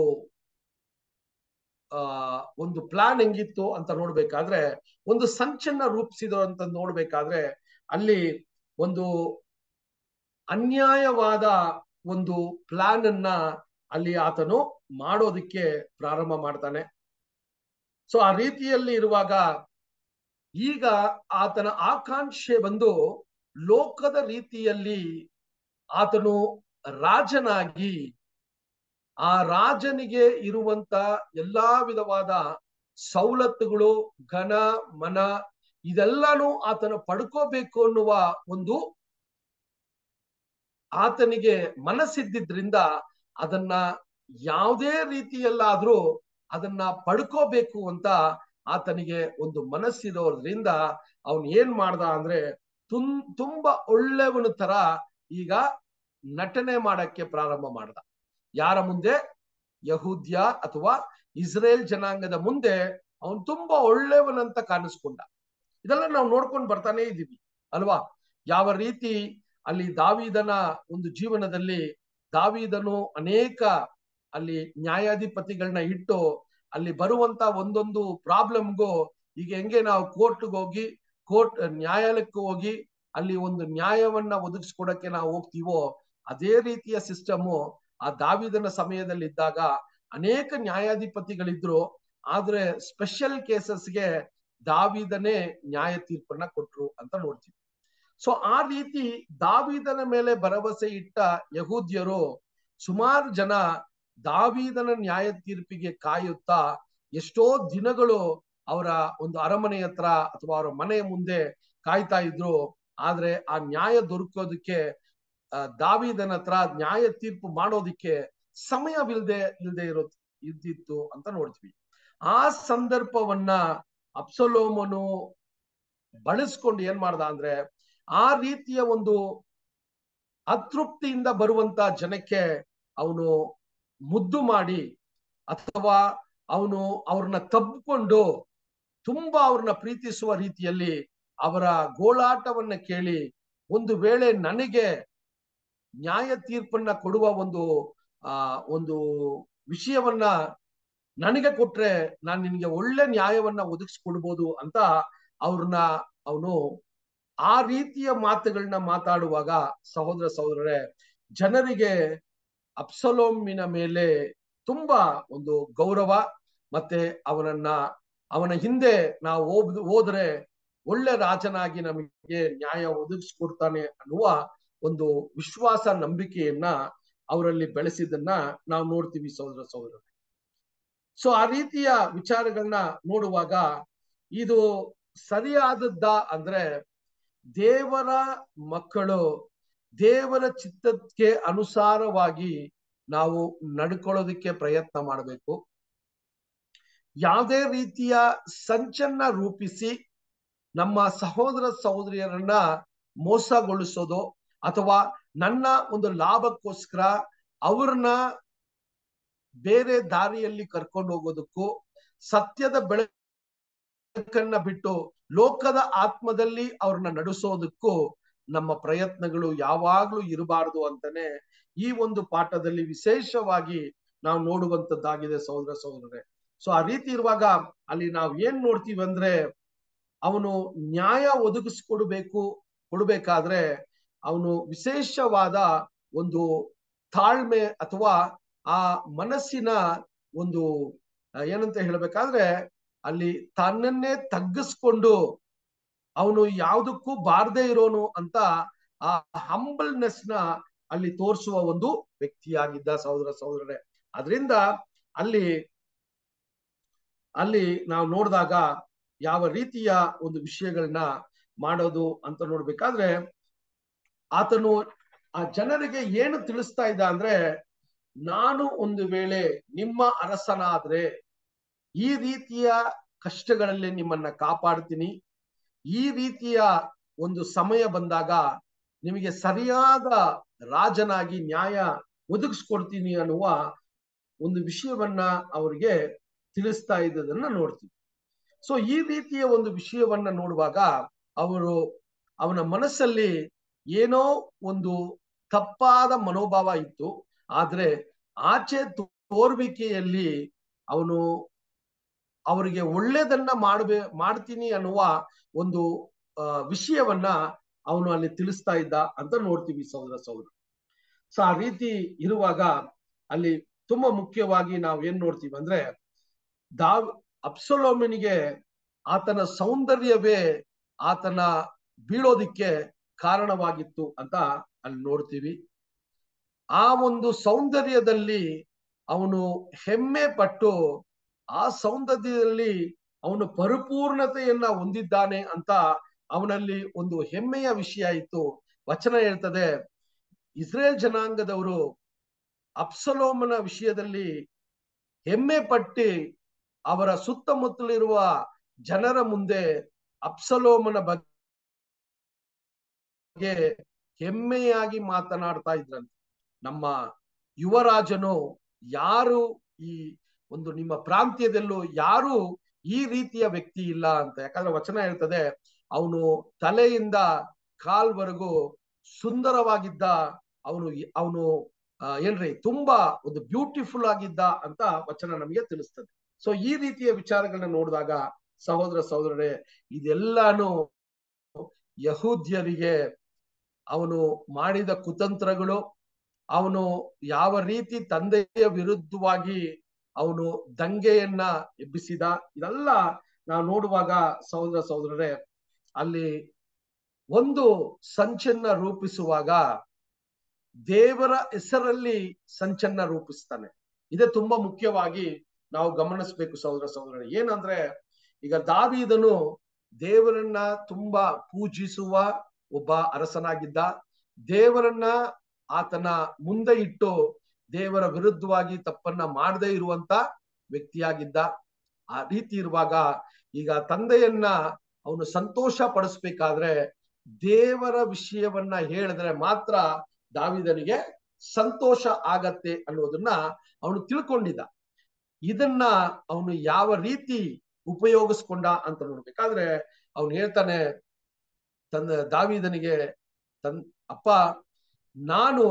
ಆ ಒಂದು ಪ್ಲಾನ್ ಹೆಂಗಿತ್ತು ಅಂತ ನೋಡ್ಬೇಕಾದ್ರೆ ಒಂದು ಸಂಚನ್ನ ರೂಪಿಸಿದ ಅಂತ ನೋಡ್ಬೇಕಾದ್ರೆ ಅಲ್ಲಿ ಒಂದು ಅನ್ಯಾಯವಾದ ಒಂದು ಪ್ಲಾನ್ ಅನ್ನ ಅಲ್ಲಿ ಆತನು ಮಾಡೋದಿಕ್ಕೆ ಪ್ರಾರಂಭ ಮಾಡ್ತಾನೆ ಸೊ ಆ ರೀತಿಯಲ್ಲಿ ಇರುವಾಗ ಈಗ ಆತನ ಆಕಾಂಕ್ಷೆ ಬಂದು ಲೋಕದ ರೀತಿಯಲ್ಲಿ ಆತನು ರಾಜನಾಗಿ ಆ ರಾಜನಿಗೆ ಇರುವಂತ ಎಲ್ಲಾ ವಿಧವಾದ ಸವಲತ್ತುಗಳು ಘನ ಮನ ಇದೆಲ್ಲಾನು ಆತನ ಪಡ್ಕೋಬೇಕು ಅನ್ನುವ ಒಂದು ಆತನಿಗೆ ಮನಸ್ಸಿದ್ದಿದ್ರಿಂದ ಅದನ್ನ ಯಾವುದೇ ರೀತಿಯಲ್ಲಾದ್ರೂ ಅದನ್ನ ಪಡ್ಕೋಬೇಕು ಅಂತ ಆತನಿಗೆ ಒಂದು ಮನಸ್ಸಿರೋದ್ರಿಂದ ಅವನ್ ಏನ್ ಮಾಡ್ದ ಅಂದ್ರೆ ತುಂ ತುಂಬಾ ಒಳ್ಳೆಯವನ ತರ ಈಗ ನಟನೆ ಮಾಡಕ್ಕೆ ಪ್ರಾರಂಭ ಮಾಡ್ದ ಯಾರ ಮುಂದೆ ಯಹೂದ್ಯ ಅಥವಾ ಇಸ್ರೇಲ್ ಜನಾಂಗದ ಮುಂದೆ ಅವನ್ ತುಂಬಾ ಒಳ್ಳೆಯವನಂತ ಕಾಣಿಸ್ಕೊಂಡ ಇದೆಲ್ಲ ನಾವು ನೋಡ್ಕೊಂಡು ಬರ್ತಾನೆ ಇದ್ದೀವಿ ಅಲ್ವಾ ಯಾವ ರೀತಿ ಅಲ್ಲಿ ದಾವಿದನ ಒಂದು ಜೀವನದಲ್ಲಿ ದಾವಿದನು ಅನೇಕ ಅಲ್ಲಿ ನ್ಯಾಯಾಧಿಪತಿಗಳನ್ನ ಇಟ್ಟು ಅಲ್ಲಿ ಬರುವಂತ ಒಂದೊಂದು ಪ್ರಾಬ್ಲಮ್ಗೂ ಈಗ ಹೆಂಗೆ ನಾವು ಕೋರ್ಟ್ಗೆ ಹೋಗಿ ಕೋರ್ಟ್ ನ್ಯಾಯಾಲಯಕ್ಕೆ ಹೋಗಿ ಅಲ್ಲಿ ಒಂದು ನ್ಯಾಯವನ್ನ ಒದಗಿಸ್ಕೊಡಕ್ಕೆ ನಾವು ಹೋಗ್ತೀವೋ ಅದೇ ರೀತಿಯ ಸಿಸ್ಟಮು ಆ ದಾವಿದನ ಸಮಯದಲ್ಲಿ ಇದ್ದಾಗ ಅನೇಕ ನ್ಯಾಯಾಧಿಪತಿಗಳಿದ್ರು ಆದ್ರೆ ಸ್ಪೆಷಲ್ ಕೇಸಸ್ಗೆ ದಾವಿದನೇ ನ್ಯಾಯ ತೀರ್ಪನ್ನ ಕೊಟ್ರು ಅಂತ ನೋಡ್ತೀವಿ ಸೊ ಆ ರೀತಿ ದಾವಿದನ ಮೇಲೆ ಭರವಸೆ ಇಟ್ಟ ಯಹೂದ್ಯರು ಸುಮಾರು ಜನ ದಾವಿದನ ನ್ಯಾಯ ತೀರ್ಪಿಗೆ ಕಾಯುತ್ತಾ ಎಷ್ಟೋ ದಿನಗಳು ಅವರ ಒಂದು ಅರಮನೆ ಹತ್ರ ಅಥವಾ ಅವರ ಮನೆಯ ಮುಂದೆ ಕಾಯ್ತಾ ಇದ್ರು ಆದ್ರೆ ಆ ನ್ಯಾಯ ದೊರಕೋದಕ್ಕೆ ದಾವಿದನ ಹತ್ರ ನ್ಯಾಯ ತೀರ್ಪು ಮಾಡೋದಿಕ್ಕೆ ಸಮಯವಿಲ್ಲದೆ ಇಲ್ಲದೆ ಇರೋ ಇದ್ದಿತ್ತು ಅಂತ ನೋಡ್ತೀವಿ ಆ ಸಂದರ್ಭವನ್ನ ಅಪ್ಸಲೋಮನು ಬಳಸ್ಕೊಂಡು ಏನ್ ಮಾಡ್ದ ಅಂದ್ರೆ ಆ ರೀತಿಯ ಒಂದು ಅತೃಪ್ತಿಯಿಂದ ಬರುವಂತ ಜನಕ್ಕೆ ಅವನು ಮುದ್ದು ಮಾಡಿ ಅಥವಾ ಅವನು ಅವ್ರನ್ನ ತಬ್ಕೊಂಡು ತುಂಬಾ ಅವ್ರನ್ನ ಪ್ರೀತಿಸುವ ರೀತಿಯಲ್ಲಿ ಅವರ ಗೋಳಾಟವನ್ನ ಕೇಳಿ ಒಂದು ವೇಳೆ ನನಗೆ ನ್ಯಾಯ ತೀರ್ಪನ್ನ ಕೊಡುವ ಒಂದು ಆ ಒಂದು ವಿಷಯವನ್ನ ನನಗೆ ಕೊಟ್ರೆ ನಾನು ನಿನ್ಗೆ ಒಳ್ಳೆ ನ್ಯಾಯವನ್ನ ಒದಗಿಸ್ಕೊಡ್ಬೋದು ಅಂತ ಅವ್ರನ್ನ ಅವನು ಆ ರೀತಿಯ ಮಾತುಗಳನ್ನ ಮಾತಾಡುವಾಗ ಸಹೋದರ ಸಹೋದರರೇ ಜನರಿಗೆ ಅಪ್ಸಲೋಮಿನ ಮೇಲೆ ತುಂಬಾ ಒಂದು ಗೌರವ ಮತ್ತೆ ಅವನನ್ನ ಅವನ ಹಿಂದೆ ನಾವು ಹೋದ್ ಹೋದ್ರೆ ಒಳ್ಳೆ ರಾಜನಾಗಿ ನಮಗೆ ನ್ಯಾಯ ಒದಗಿಸ್ಕೊಡ್ತಾನೆ ಅನ್ನುವ ಒಂದು ವಿಶ್ವಾಸ ನಂಬಿಕೆಯನ್ನ ಅವರಲ್ಲಿ ಬೆಳೆಸಿದ್ದನ್ನ ನಾವು ನೋಡ್ತೀವಿ ಸಹೋದರ ಸಹೋದರ ಸೊ ಆ ರೀತಿಯ ವಿಚಾರಗಳನ್ನ ನೋಡುವಾಗ ಇದು ಸರಿಯಾದದ್ದ ಅಂದ್ರೆ ದೇವರ ಮಕ್ಕಳು ದೇವರ ಚಿತ್ತಕ್ಕೆ ಅನುಸಾರವಾಗಿ ನಾವು ನಡ್ಕೊಳ್ಳೋದಕ್ಕೆ ಪ್ರಯತ್ನ ಮಾಡಬೇಕು ಯಾವುದೇ ರೀತಿಯ ಸಂಚನ್ನ ರೂಪಿಸಿ ನಮ್ಮ ಸಹೋದರ ಸಹೋದರಿಯರನ್ನ ಮೋಸಗೊಳಿಸೋದು ಅಥವಾ ನನ್ನ ಒಂದು ಲಾಭಕ್ಕೋಸ್ಕರ ಅವ್ರನ್ನ ಬೇರೆ ದಾರಿಯಲ್ಲಿ ಕರ್ಕೊಂಡು ಹೋಗೋದಕ್ಕೂ ಸತ್ಯದ ಬೆಳಕನ್ನ ಬಿಟ್ಟು ಲೋಕದ ಆತ್ಮದಲ್ಲಿ ಅವ್ರನ್ನ ನಡೆಸೋದಕ್ಕೂ ನಮ್ಮ ಪ್ರಯತ್ನಗಳು ಯಾವಾಗ್ಲೂ ಇರಬಾರದು ಅಂತಾನೆ ಈ ಒಂದು ಪಾಠದಲ್ಲಿ ವಿಶೇಷವಾಗಿ ನಾವು ನೋಡುವಂತದ್ದಾಗಿದೆ ಸಹೋದರ ಸಹೋದರರೇ ಸೊ ಆ ರೀತಿ ಇರುವಾಗ ಅಲ್ಲಿ ನಾವ್ ಏನ್ ನೋಡ್ತೀವಿ ಅಂದ್ರೆ ಅವನು ನ್ಯಾಯ ಒದಗಿಸ್ಕೊಡ್ಬೇಕು ಕೊಡ್ಬೇಕಾದ್ರೆ ಅವನು ವಿಶೇಷವಾದ ಒಂದು ತಾಳ್ಮೆ ಅಥವಾ ಆ ಮನಸ್ಸಿನ ಒಂದು ಏನಂತ ಹೇಳ್ಬೇಕಾದ್ರೆ ಅಲ್ಲಿ ತನ್ನನ್ನೇ ತಗ್ಗಿಸ್ಕೊಂಡು ಅವನು ಯಾವುದಕ್ಕೂ ಬಾರದೇ ಇರೋನು ಅಂತ ಆ ಹಂಬಲ್ನೆಸ್ ನ ಅಲ್ಲಿ ತೋರಿಸುವ ಒಂದು ವ್ಯಕ್ತಿಯಾಗಿದ್ದ ಸಹೋದರ ಸಹೋದರರೇ ಅದರಿಂದ ಅಲ್ಲಿ ಅಲ್ಲಿ ನಾವು ನೋಡಿದಾಗ ಯಾವ ರೀತಿಯ ಒಂದು ವಿಷಯಗಳನ್ನ ಮಾಡೋದು ಅಂತ ನೋಡ್ಬೇಕಾದ್ರೆ ಆತನು ಆ ಜನರಿಗೆ ಏನು ತಿಳಿಸ್ತಾ ಇದ್ದ ಅಂದ್ರೆ ನಾನು ಒಂದು ವೇಳೆ ನಿಮ್ಮ ಅರಸನಾದ್ರೆ ಈ ರೀತಿಯ ಕಷ್ಟಗಳಲ್ಲಿ ನಿಮ್ಮನ್ನ ಕಾಪಾಡ್ತೀನಿ ಈ ರೀತಿಯ ಒಂದು ಸಮಯ ಬಂದಾಗ ನಿಮಗೆ ಸರಿಯಾದ ರಾಜನಾಗಿ ನ್ಯಾಯ ಒದಗಿಸ್ಕೊಡ್ತೀನಿ ಅನ್ನುವ ಒಂದು ವಿಷಯವನ್ನ ಅವರಿಗೆ ತಿಳಿಸ್ತಾ ಇದ್ದದನ್ನ ನೋಡ್ತೀವಿ ಸೊ ಈ ರೀತಿಯ ಒಂದು ವಿಷಯವನ್ನ ನೋಡುವಾಗ ಅವರು ಅವನ ಮನಸ್ಸಲ್ಲಿ ಏನೋ ಒಂದು ತಪ್ಪಾದ ಮನೋಭಾವ ಇತ್ತು ಆದ್ರೆ ಆಚೆ ತೋರ್ವಿಕೆಯಲ್ಲಿ ಅವನು ಅವರಿಗೆ ಒಳ್ಳೇದನ್ನ ಮಾಡಬೇ ಮಾಡ್ತೀನಿ ಅನ್ನುವ ಒಂದು ವಿಷಯವನ್ನ ಅವನು ಅಲ್ಲಿ ತಿಳಿಸ್ತಾ ಇದ್ದ ಅಂತ ನೋಡ್ತೀವಿ ಸಹೋದರ ಸಹೋದರ ಸೊ ಆ ರೀತಿ ಇರುವಾಗ ಅಲ್ಲಿ ತುಂಬಾ ಮುಖ್ಯವಾಗಿ ನಾವು ಏನ್ ನೋಡ್ತೀವಿ ಅಂದ್ರೆ ದಾವ್ ಅಪ್ಸಲೋಮನಿಗೆ ಆತನ ಸೌಂದರ್ಯವೇ ಆತನ ಬೀಳೋದಿಕ್ಕೆ ಕಾರಣವಾಗಿತ್ತು ಅಂತ ಅಲ್ಲಿ ನೋಡ್ತೀವಿ ಆ ಒಂದು ಸೌಂದರ್ಯದಲ್ಲಿ ಅವನು ಹೆಮ್ಮೆ ಪಟ್ಟು ಆ ಸೌಂದರ್ಯದಲ್ಲಿ ಅವನು ಪರಿಪೂರ್ಣತೆಯನ್ನ ಹೊಂದಿದ್ದಾನೆ ಅಂತ ಅವನಲ್ಲಿ ಒಂದು ಹೆಮ್ಮೆಯ ವಿಷಯ ಇತ್ತು ವಚನ ಹೇಳ್ತದೆ ಇಸ್ರೇಲ್ ಜನಾಂಗದವರು ಅಪ್ಸಲೋಮನ ವಿಷಯದಲ್ಲಿ ಹೆಮ್ಮೆ ಪಟ್ಟಿ ಅವರ ಸುತ್ತಮುತ್ತಲಿರುವ ಜನರ ಮುಂದೆ ಅಪ್ಸಲೋಮನ ಬಗ್ಗೆ ಹೆಮ್ಮೆಯಾಗಿ ಮಾತನಾಡ್ತಾ ಇದ್ರಂತೆ ನಮ್ಮ ಯುವರಾಜನು ಯಾರು ಈ ಒಂದು ನಿಮ್ಮ ಪ್ರಾಂತ್ಯದಲ್ಲೂ ಯಾರು ಈ ರೀತಿಯ ವ್ಯಕ್ತಿ ಇಲ್ಲ ಅಂತ ಯಾಕಂದ್ರೆ ವಚನ ಹೇಳ್ತದೆ ಅವನು ತಲೆಯಿಂದ ಕಾಲ್ವರೆಗೂ ಸುಂದರವಾಗಿದ್ದ ಅವನು ಅವನು ಏನ್ರಿ ತುಂಬಾ ಒಂದು ಬ್ಯೂಟಿಫುಲ್ ಆಗಿದ್ದ ಅಂತ ವಚನ ನಮಗೆ ತಿಳಿಸ್ತದೆ ಸೊ ಈ ರೀತಿಯ ವಿಚಾರಗಳನ್ನ ನೋಡಿದಾಗ ಸಹೋದರ ಸಹೋದರರೇ ಇದೆಲ್ಲಾನು ಯಹೂದ್ಯರಿಗೆ ಅವನು ಮಾಡಿದ ಕುತಂತ್ರಗಳು ಅವನು ಯಾವ ರೀತಿ ತಂದೆಯ ವಿರುದ್ಧವಾಗಿ ಅವನು ದಂಗೆಯನ್ನ ಎಬ್ಬಿಸಿದ ಇದೆಲ್ಲ ನಾವು ನೋಡುವಾಗ ಸಹೋದರ ಸಹೋದರರೇ ಅಲ್ಲಿ ಒಂದು ಸಂಚನ್ನ ರೂಪಿಸುವಾಗ ದೇವರ ಹೆಸರಲ್ಲಿ ಸಂಚನ್ನ ರೂಪಿಸ್ತಾನೆ ಇದೇ ತುಂಬಾ ಮುಖ್ಯವಾಗಿ ನಾವು ಗಮನಿಸ್ಬೇಕು ಸಹೋದರ ಸಹೋದರ ಏನಂದ್ರೆ ಈಗ ದಾವಿದನು ದೇವರನ್ನ ತುಂಬಾ ಪೂಜಿಸುವ ಒಬ್ಬ ಅರಸನಾಗಿದ್ದ ದೇವರನ್ನ ಆತನ ಮುಂದೆ ಇಟ್ಟು ದೇವರ ವಿರುದ್ಧವಾಗಿ ತಪ್ಪನ್ನ ಮಾಡದೇ ಇರುವಂತ ವ್ಯಕ್ತಿಯಾಗಿದ್ದ ಆ ರೀತಿ ಇರುವಾಗ ಈಗ ತಂದೆಯನ್ನ ಅವನು ಸಂತೋಷ ಪಡಿಸ್ಬೇಕಾದ್ರೆ ದೇವರ ವಿಷಯವನ್ನ ಹೇಳಿದ್ರೆ ಮಾತ್ರ ದಾವಿದನಿಗೆ ಸಂತೋಷ ಆಗತ್ತೆ ಅನ್ನೋದನ್ನ ಅವನು ತಿಳ್ಕೊಂಡಿದ್ದ ಇದನ್ನ ಅವನು ಯಾವ ರೀತಿ ಉಪಯೋಗಿಸ್ಕೊಂಡ ಅಂತ ನೋಡ್ಬೇಕಾದ್ರೆ ಅವನು ಹೇಳ್ತಾನೆ ತನ್ನ ದಾವಿದನಿಗೆ ತನ್ ಅಪ್ಪ ನಾನು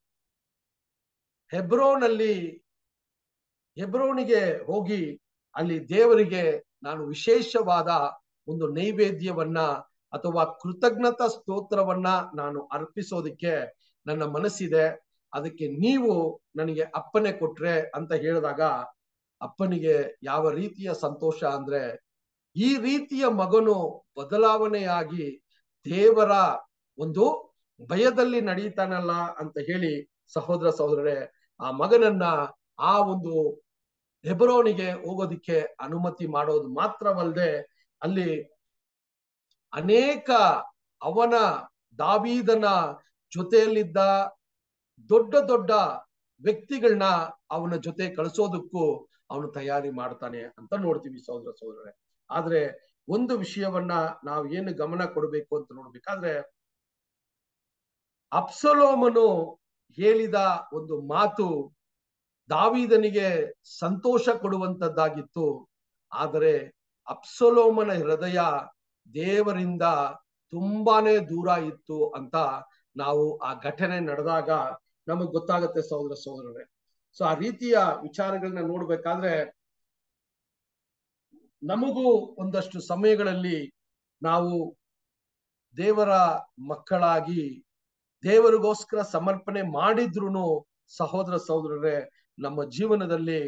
ಹೆಬ್ರೋನಲ್ಲಿ ಹೆಬ್ರೋನಿಗೆ ಹೋಗಿ ಅಲ್ಲಿ ದೇವರಿಗೆ ನಾನು ವಿಶೇಷವಾದ ಒಂದು ನೈವೇದ್ಯವನ್ನ ಅಥವಾ ಕೃತಜ್ಞತಾ ಸ್ತೋತ್ರವನ್ನ ನಾನು ಅರ್ಪಿಸೋದಕ್ಕೆ ನನ್ನ ಮನಸ್ಸಿದೆ ಅದಕ್ಕೆ ನೀವು ನನಗೆ ಅಪ್ಪನೆ ಕೊಟ್ರೆ ಅಂತ ಹೇಳಿದಾಗ ಅಪ್ಪನಿಗೆ ಯಾವ ರೀತಿಯ ಸಂತೋಷ ಅಂದ್ರೆ ಈ ರೀತಿಯ ಮಗನು ಬದಲಾವಣೆಯಾಗಿ ದೇವರ ಒಂದು ಭಯದಲ್ಲಿ ನಡೀತಾನಲ್ಲ ಅಂತ ಹೇಳಿ ಸಹೋದರ ಸಹೋದರರೇ ಆ ಮಗನನ್ನ ಆ ಒಂದು ಹೆಬರೋನಿಗೆ ಹೋಗೋದಿಕ್ಕೆ ಅನುಮತಿ ಮಾಡೋದು ಮಾತ್ರವಲ್ಲದೆ ಅಲ್ಲಿ ಅನೇಕ ಅವನ ದಾವೀದನ ಜೊತೆಯಲ್ಲಿದ್ದ ದೊಡ್ಡ ದೊಡ್ಡ ವ್ಯಕ್ತಿಗಳನ್ನ ಅವನ ಜೊತೆ ಕಳಿಸೋದಕ್ಕೂ ಅವನು ತಯಾರಿ ಮಾಡ್ತಾನೆ ಅಂತ ನೋಡ್ತೀವಿ ಸಹೋದರ ಸಹೋದರರೇ ಆದ್ರೆ ಒಂದು ವಿಷಯವನ್ನ ನಾವು ಏನು ಗಮನ ಕೊಡಬೇಕು ಅಂತ ನೋಡ್ಬೇಕಾದ್ರೆ ಅಪ್ಸಲೋಮನು ಹೇಳಿದ ಒಂದು ಮಾತು ದಾವಿದನಿಗೆ ಸಂತೋಷ ಕೊಡುವಂತದ್ದಾಗಿತ್ತು ಆದರೆ ಅಪ್ಸಲೋಮನ ಹೃದಯ ದೇವರಿಂದ ತುಂಬಾನೇ ದೂರ ಇತ್ತು ಅಂತ ನಾವು ಆ ಘಟನೆ ನಡೆದಾಗ ನಮಗ್ ಗೊತ್ತಾಗುತ್ತೆ ಸಹೋದರ ಸಹೋದರರೇ ಸೊ ಆ ರೀತಿಯ ವಿಚಾರಗಳನ್ನ ನೋಡ್ಬೇಕಾದ್ರೆ ನಮಗೂ ಒಂದಷ್ಟು ಸಮಯಗಳಲ್ಲಿ ನಾವು ದೇವರ ಮಕ್ಕಳಾಗಿ ದೇವರಿಗೋಸ್ಕರ ಸಮರ್ಪಣೆ ಮಾಡಿದ್ರು ಸಹೋದರ ಸಹೋದರರೇ ನಮ್ಮ ಜೀವನದಲ್ಲಿ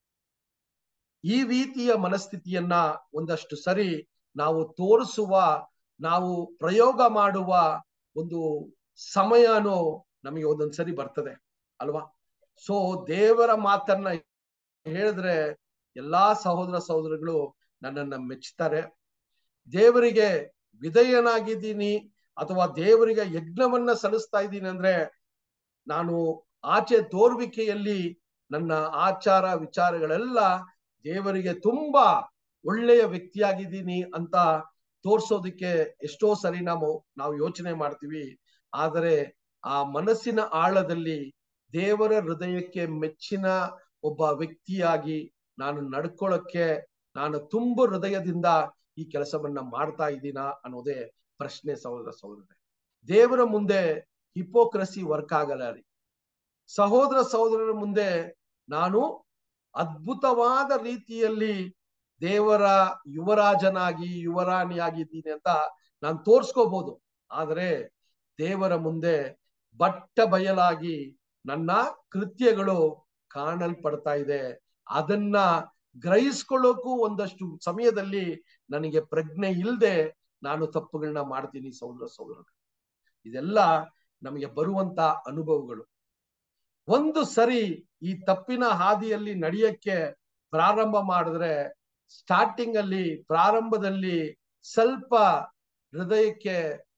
ಈ ರೀತಿಯ ಮನಸ್ಥಿತಿಯನ್ನ ಒಂದಷ್ಟು ಸರಿ ನಾವು ತೋರಿಸುವ ನಾವು ಪ್ರಯೋಗ ಮಾಡುವ ಒಂದು ಸಮಯನೂ ನಮಗೆ ಒಂದೊಂದ್ ಸರಿ ಬರ್ತದೆ ಅಲ್ವಾ ಸೊ ದೇವರ ಮಾತನ್ನ ಹೇಳಿದ್ರೆ ಎಲ್ಲಾ ಸಹೋದರ ಸಹೋದರಗಳು ನನ್ನನ್ನ ಮೆಚ್ಚುತ್ತಾರೆ ದೇವರಿಗೆ ವಿಧೇಯನಾಗಿದ್ದೀನಿ ಅಥವಾ ದೇವರಿಗೆ ಯಜ್ಞವನ್ನ ಸಲ್ಲಿಸ್ತಾ ಇದ್ದೀನಿ ಅಂದ್ರೆ ನಾನು ಆಚೆ ತೋರ್ವಿಕೆಯಲ್ಲಿ ನನ್ನ ಆಚಾರ ವಿಚಾರಗಳೆಲ್ಲ ದೇವರಿಗೆ ತುಂಬಾ ಒಳ್ಳೆಯ ವ್ಯಕ್ತಿಯಾಗಿದ್ದೀನಿ ಅಂತ ತೋರ್ಸೋದಿಕ್ಕೆ ಎಷ್ಟೋ ಸರಿ ನಾವು ನಾವು ಯೋಚನೆ ಮಾಡ್ತೀವಿ ಆದರೆ ಆ ಮನಸ್ಸಿನ ಆಳದಲ್ಲಿ ದೇವರ ಹೃದಯಕ್ಕೆ ಮೆಚ್ಚಿನ ಒಬ್ಬ ವ್ಯಕ್ತಿಯಾಗಿ ನಾನು ನಡ್ಕೊಳ್ಳೋಕ್ಕೆ ನಾನು ತುಂಬ ಹೃದಯದಿಂದ ಈ ಕೆಲಸವನ್ನ ಮಾಡ್ತಾ ಇದ್ದೀನಾ ಅನ್ನೋದೇ ಪ್ರಶ್ನೆ ಸಹೋದರ ಸಹೋದರ ದೇವರ ಮುಂದೆ ಹಿಪೋಕ್ರಸಿ ವರ್ಕ್ ಆಗಲ್ಲ ರೀ ಸಹೋದರ ಸಹೋದರರ ಮುಂದೆ ನಾನು ಅದ್ಭುತವಾದ ರೀತಿಯಲ್ಲಿ ದೇವರ ಯುವರಾಜನಾಗಿ ಯುವರಾಣಿಯಾಗಿದ್ದೀನಿ ಅಂತ ನಾನು ತೋರ್ಸ್ಕೋಬಹುದು ಆದರೆ ದೇವರ ಮುಂದೆ ಬಟ್ಟ ಬಯಲಾಗಿ ನನ್ನ ಕೃತ್ಯಗಳು ಕಾಣಲ್ಪಡ್ತಾ ಇದೆ ಅದನ್ನ ಗ್ರಹಿಸ್ಕೊಳ್ಳೋಕು ಒಂದಷ್ಟು ಸಮಯದಲ್ಲಿ ನನಗೆ ಪ್ರಜ್ಞೆ ಇಲ್ಲದೆ ನಾನು ತಪ್ಪುಗಳನ್ನ ಮಾಡ್ತೀನಿ ಸಹೋದರ ಸಹೋದರ ಇದೆಲ್ಲ ನಮಗೆ ಬರುವಂತ ಅನುಭವಗಳು ಒಂದು ಸರಿ ಈ ತಪ್ಪಿನ ಹಾದಿಯಲ್ಲಿ ನಡೆಯಕ್ಕೆ ಪ್ರಾರಂಭ ಮಾಡಿದ್ರೆ ಸ್ಟಾರ್ಟಿಂಗ್ ಅಲ್ಲಿ ಪ್ರಾರಂಭದಲ್ಲಿ ಸ್ವಲ್ಪ ಹೃದಯಕ್ಕೆ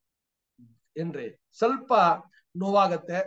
ಏನ್ರಿ ಸ್ವಲ್ಪ ನೋವಾಗತ್ತೆ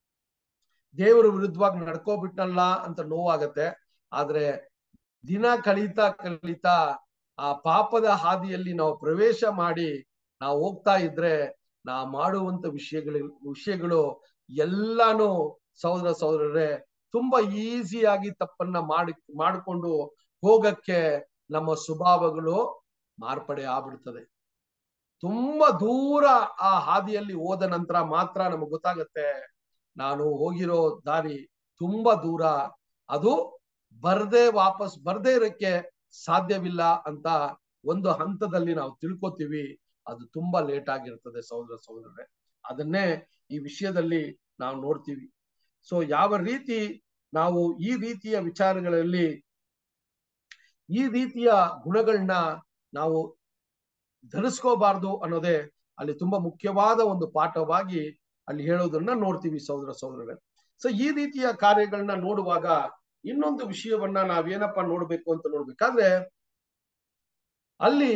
ದೇವರ ವಿರುದ್ಧವಾಗಿ ನಡ್ಕೋಬಿಟ್ನಲ್ಲ ಅಂತ ನೋವಾಗತ್ತೆ ಆದ್ರೆ ದಿನ ಕಳೀತಾ ಕಳೀತಾ ಆ ಪಾಪದ ಹಾದಿಯಲ್ಲಿ ನಾವು ಪ್ರವೇಶ ಮಾಡಿ ನಾವು ಹೋಗ್ತಾ ಇದ್ರೆ ನಾ ಮಾಡುವಂತ ವಿಷಯಗಳ ವಿಷಯಗಳು ಎಲ್ಲಾನು ಸಹೋದರ ಸಹೋದರರೇ ತುಂಬಾ ಈಸಿಯಾಗಿ ತಪ್ಪನ್ನ ಮಾಡಿ ಮಾಡಿಕೊಂಡು ಹೋಗಕ್ಕೆ ನಮ್ಮ ಸ್ವಭಾವಗಳು ಮಾರ್ಪಡೆ ಆಗ್ಬಿಡ್ತದೆ ತುಂಬಾ ದೂರ ಆ ಹಾದಿಯಲ್ಲಿ ಹೋದ ನಂತರ ಮಾತ್ರ ನಮಗೆ ಗೊತ್ತಾಗತ್ತೆ ನಾನು ಹೋಗಿರೋ ದಾರಿ ತುಂಬಾ ದೂರ ಅದು ಬರ್ದೇ ವಾಪಸ್ ಬರ್ದೇ ಇರಕ್ಕೆ ಸಾಧ್ಯವಿಲ್ಲ ಅಂತ ಒಂದು ಹಂತದಲ್ಲಿ ನಾವು ತಿಳ್ಕೊತೀವಿ ಅದು ತುಂಬಾ ಲೇಟ್ ಆಗಿರ್ತದೆ ಸಹೋದರ ಸಹೋದರರೇ ಅದನ್ನೇ ಈ ವಿಷಯದಲ್ಲಿ ನಾವು ನೋಡ್ತೀವಿ ಸೊ ಯಾವ ರೀತಿ ನಾವು ಈ ರೀತಿಯ ವಿಚಾರಗಳಲ್ಲಿ ಈ ರೀತಿಯ ಗುಣಗಳನ್ನ ನಾವು ಧರಿಸ್ಕೋಬಾರ್ದು ಅನ್ನೋದೇ ಅಲ್ಲಿ ತುಂಬಾ ಮುಖ್ಯವಾದ ಒಂದು ಪಾಠವಾಗಿ ಅಲ್ಲಿ ಹೇಳೋದನ್ನ ನೋಡ್ತೀವಿ ಸಹೋದರ ಸಹೋದರರೇ ಸೊ ಈ ರೀತಿಯ ಕಾರ್ಯಗಳನ್ನ ನೋಡುವಾಗ ಇನ್ನೊಂದು ವಿಷಯವನ್ನ ನಾವೇನಪ್ಪ ನೋಡ್ಬೇಕು ಅಂತ ನೋಡ್ಬೇಕಾದ್ರೆ ಅಲ್ಲಿ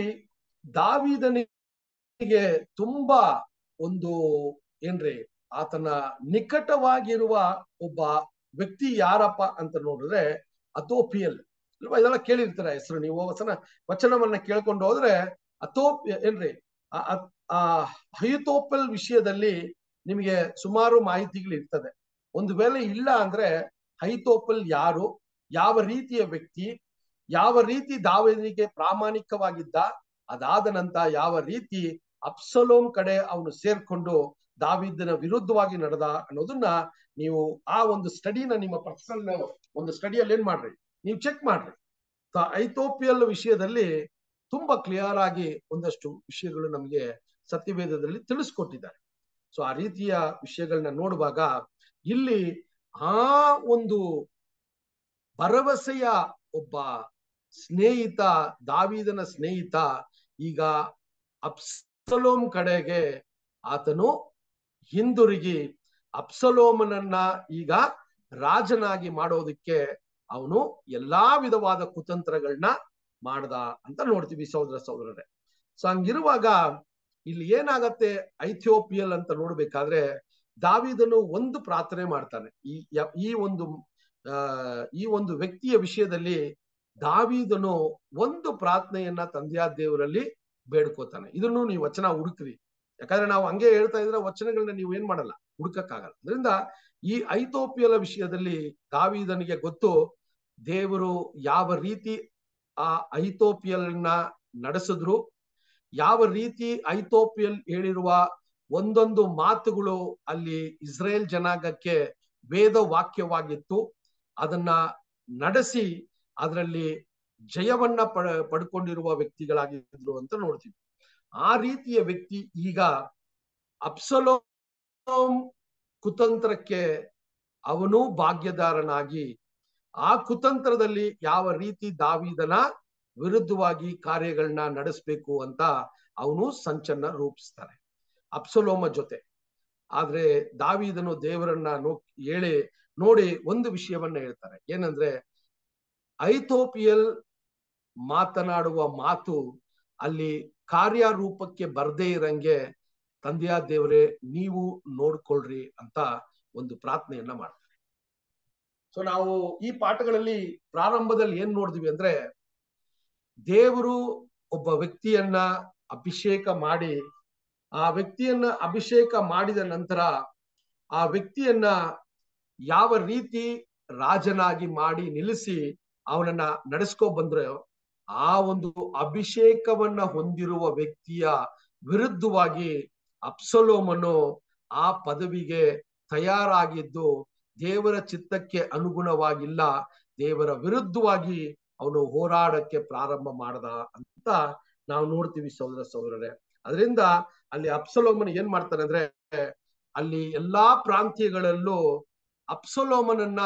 ದಾವಿದನಿಗೆ ತುಂಬಾ ಒಂದು ಏನ್ರಿ ಆತನ ನಿಕಟವಾಗಿರುವ ಒಬ್ಬ ವ್ಯಕ್ತಿ ಯಾರಪ್ಪ ಅಂತ ನೋಡಿದ್ರೆ ಅಥೋಪಿಯಲ್ ಅಲ್ವಾ ಇದೆಲ್ಲ ಕೇಳಿರ್ತೀರ ಹೆಸರು ನೀವು ವಚನ ವಚನವನ್ನ ಕೇಳ್ಕೊಂಡು ಹೋದ್ರೆ ಅಥೋಪ್ ಏನ್ರಿ ಆ ಹೈತೋಪಲ್ ವಿಷಯದಲ್ಲಿ ನಿಮಗೆ ಸುಮಾರು ಮಾಹಿತಿಗಳು ಇರ್ತದೆ ಒಂದು ವೇಳೆ ಇಲ್ಲ ಅಂದ್ರೆ ಹೈತೋಪಲ್ ಯಾರು ಯಾವ ರೀತಿಯ ವ್ಯಕ್ತಿ ಯಾವ ರೀತಿ ದಾವನಿಗೆ ಪ್ರಾಮಾಣಿಕವಾಗಿದ್ದ ಅದಾದ ನಂತರ ಯಾವ ರೀತಿ ಅಪ್ಸಲೋಮ್ ಕಡೆ ಅವನು ಸೇರ್ಕೊಂಡು ದಾವಿದನ ವಿರುದ್ಧವಾಗಿ ನಡೆದ ಅನ್ನೋದನ್ನ ನೀವು ಆ ಒಂದು ಸ್ಟಡಿನ ನಿಮ್ಮ ಪರ್ಸನಲ್ ಒಂದು ಸ್ಟಡಿಯಲ್ಲಿ ಏನ್ ಮಾಡ್ರಿ ನೀವು ಚೆಕ್ ಮಾಡ್ರಿ ಐತೋಪಿಯಲ್ ವಿಷಯದಲ್ಲಿ ತುಂಬಾ ಕ್ಲಿಯರ್ ಆಗಿ ಒಂದಷ್ಟು ವಿಷಯಗಳು ನಮಗೆ ಸತ್ಯವೇದದಲ್ಲಿ ತಿಳಿಸ್ಕೊಟ್ಟಿದ್ದಾರೆ ಸೊ ಆ ರೀತಿಯ ವಿಷಯಗಳನ್ನ ನೋಡುವಾಗ ಇಲ್ಲಿ ಆ ಒಂದು ಭರವಸೆಯ ಒಬ್ಬ ಸ್ನೇಹಿತ ದಾವಿದನ ಸ್ನೇಹಿತ ಈಗ ಅಪ್ಸಲೋಮ್ ಕಡೆಗೆ ಆತನು ಹಿಂದಿರುಗಿ ಅಪ್ಸಲೋಮನನ್ನ ಈಗ ರಾಜನಾಗಿ ಮಾಡೋದಕ್ಕೆ ಅವನು ಎಲ್ಲಾ ವಿಧವಾದ ಕುತಂತ್ರಗಳನ್ನ ಮಾಡ್ದ ಅಂತ ನೋಡ್ತೀವಿ ಸಹೋದರ ಸಹೋದರರೇ ಸೊ ಹಂಗಿರುವಾಗ ಇಲ್ಲಿ ಏನಾಗತ್ತೆ ಐಥಿಯೋಪಿಯಲ್ ಅಂತ ನೋಡ್ಬೇಕಾದ್ರೆ ದಾವಿದನು ಒಂದು ಪ್ರಾರ್ಥನೆ ಮಾಡ್ತಾನೆ ಈ ಈ ಒಂದು ಆ ಈ ಒಂದು ವ್ಯಕ್ತಿಯ ವಿಷಯದಲ್ಲಿ ದಾವಿದನು ಒಂದು ಪ್ರಾರ್ಥನೆಯನ್ನ ತಂದೆಯಾದ ದೇವರಲ್ಲಿ ಬೇಡ್ಕೋತಾನೆ ಇದನ್ನು ನೀವು ವಚನ ಹುಡುಕ್ರಿ ಯಾಕಂದ್ರೆ ನಾವು ಹಂಗೆ ಹೇಳ್ತಾ ಇದ್ರೆ ವಚನಗಳನ್ನ ನೀವು ಏನ್ ಮಾಡಲ್ಲ ಹುಡುಕಕ್ಕಾಗಲ್ಲ ಅದರಿಂದ ಈ ಐತೋಪಿಯಲ ವಿಷಯದಲ್ಲಿ ದಾವಿದನಿಗೆ ಗೊತ್ತು ದೇವರು ಯಾವ ರೀತಿ ಆ ಐತೋಪಿಯಲ್ನ ನಡೆಸಿದ್ರು ಯಾವ ರೀತಿ ಐತೋಪಿಯಲ್ ಹೇಳಿರುವ ಒಂದೊಂದು ಮಾತುಗಳು ಅಲ್ಲಿ ಇಸ್ರೇಲ್ ಜನಾಂಗಕ್ಕೆ ವೇದ ವಾಕ್ಯವಾಗಿತ್ತು ಅದನ್ನ ನಡೆಸಿ ಅದರಲ್ಲಿ ಜಯವನ್ನ ಪಡ ಪಡ್ಕೊಂಡಿರುವ ವ್ಯಕ್ತಿಗಳಾಗಿದ್ರು ಅಂತ ನೋಡ್ತೀವಿ ಆ ರೀತಿಯ ವ್ಯಕ್ತಿ ಈಗ ಅಪ್ಸಲೋಮ್ ಕುತಂತ್ರಕ್ಕೆ ಅವನು ಭಾಗ್ಯದಾರನಾಗಿ ಆ ಕುತಂತ್ರದಲ್ಲಿ ಯಾವ ರೀತಿ ದಾವಿದನ ವಿರುದ್ಧವಾಗಿ ಕಾರ್ಯಗಳನ್ನ ನಡೆಸ್ಬೇಕು ಅಂತ ಅವನು ಸಂಚನ್ನ ರೂಪಿಸ್ತಾರೆ ಅಪ್ಸಲೋಮ ಜೊತೆ ಆದ್ರೆ ದಾವಿದನು ದೇವರನ್ನ ನೋ ಹೇಳಿ ನೋಡಿ ಒಂದು ವಿಷಯವನ್ನ ಹೇಳ್ತಾರೆ ಏನಂದ್ರೆ ಐಥೋಪಿಯಲ್ ಮಾತನಾಡುವ ಮಾತು ಅಲ್ಲಿ ಕಾರ್ಯರೂಪಕ್ಕೆ ಬರ್ದೇ ಇರಂಗೆ ತಂದೆಯ ದೇವರೇ ನೀವು ನೋಡ್ಕೊಳ್ರಿ ಅಂತ ಒಂದು ಪ್ರಾರ್ಥನೆಯನ್ನ ಮಾಡ್ತಾರೆ ಸೊ ನಾವು ಈ ಪಾಠಗಳಲ್ಲಿ ಪ್ರಾರಂಭದಲ್ಲಿ ಏನ್ ನೋಡಿದ್ವಿ ಅಂದ್ರೆ ದೇವರು ಒಬ್ಬ ವ್ಯಕ್ತಿಯನ್ನ ಅಭಿಷೇಕ ಮಾಡಿ ಆ ವ್ಯಕ್ತಿಯನ್ನ ಅಭಿಷೇಕ ಮಾಡಿದ ನಂತರ ಆ ವ್ಯಕ್ತಿಯನ್ನ ಯಾವ ರೀತಿ ರಾಜನಾಗಿ ಮಾಡಿ ನಿಲ್ಲಿಸಿ ಅವನನ್ನ ನಡೆಸ್ಕೊ ಬಂದ್ರೆ ಆ ಒಂದು ಅಭಿಷೇಕವನ್ನ ಹೊಂದಿರುವ ವ್ಯಕ್ತಿಯ ವಿರುದ್ಧವಾಗಿ ಅಪ್ಸಲೋಮನು ಆ ಪದವಿಗೆ ತಯಾರಾಗಿದ್ದು ದೇವರ ಚಿತ್ತಕ್ಕೆ ಅನುಗುಣವಾಗಿಲ್ಲ ದೇವರ ವಿರುದ್ಧವಾಗಿ ಅವನು ಹೋರಾಡಕ್ಕೆ ಪ್ರಾರಂಭ ಮಾಡದ ಅಂತ ನಾವು ನೋಡ್ತೀವಿ ಸಹೋದರ ಸಹೋದರರೇ ಅದರಿಂದ ಅಲ್ಲಿ ಅಪ್ಸಲೋಮನ್ ಏನ್ ಮಾಡ್ತಾನೆ ಅಂದ್ರೆ ಅಲ್ಲಿ ಎಲ್ಲಾ ಪ್ರಾಂತ್ಯಗಳಲ್ಲೂ ಅಪ್ಸಲೋಮನನ್ನ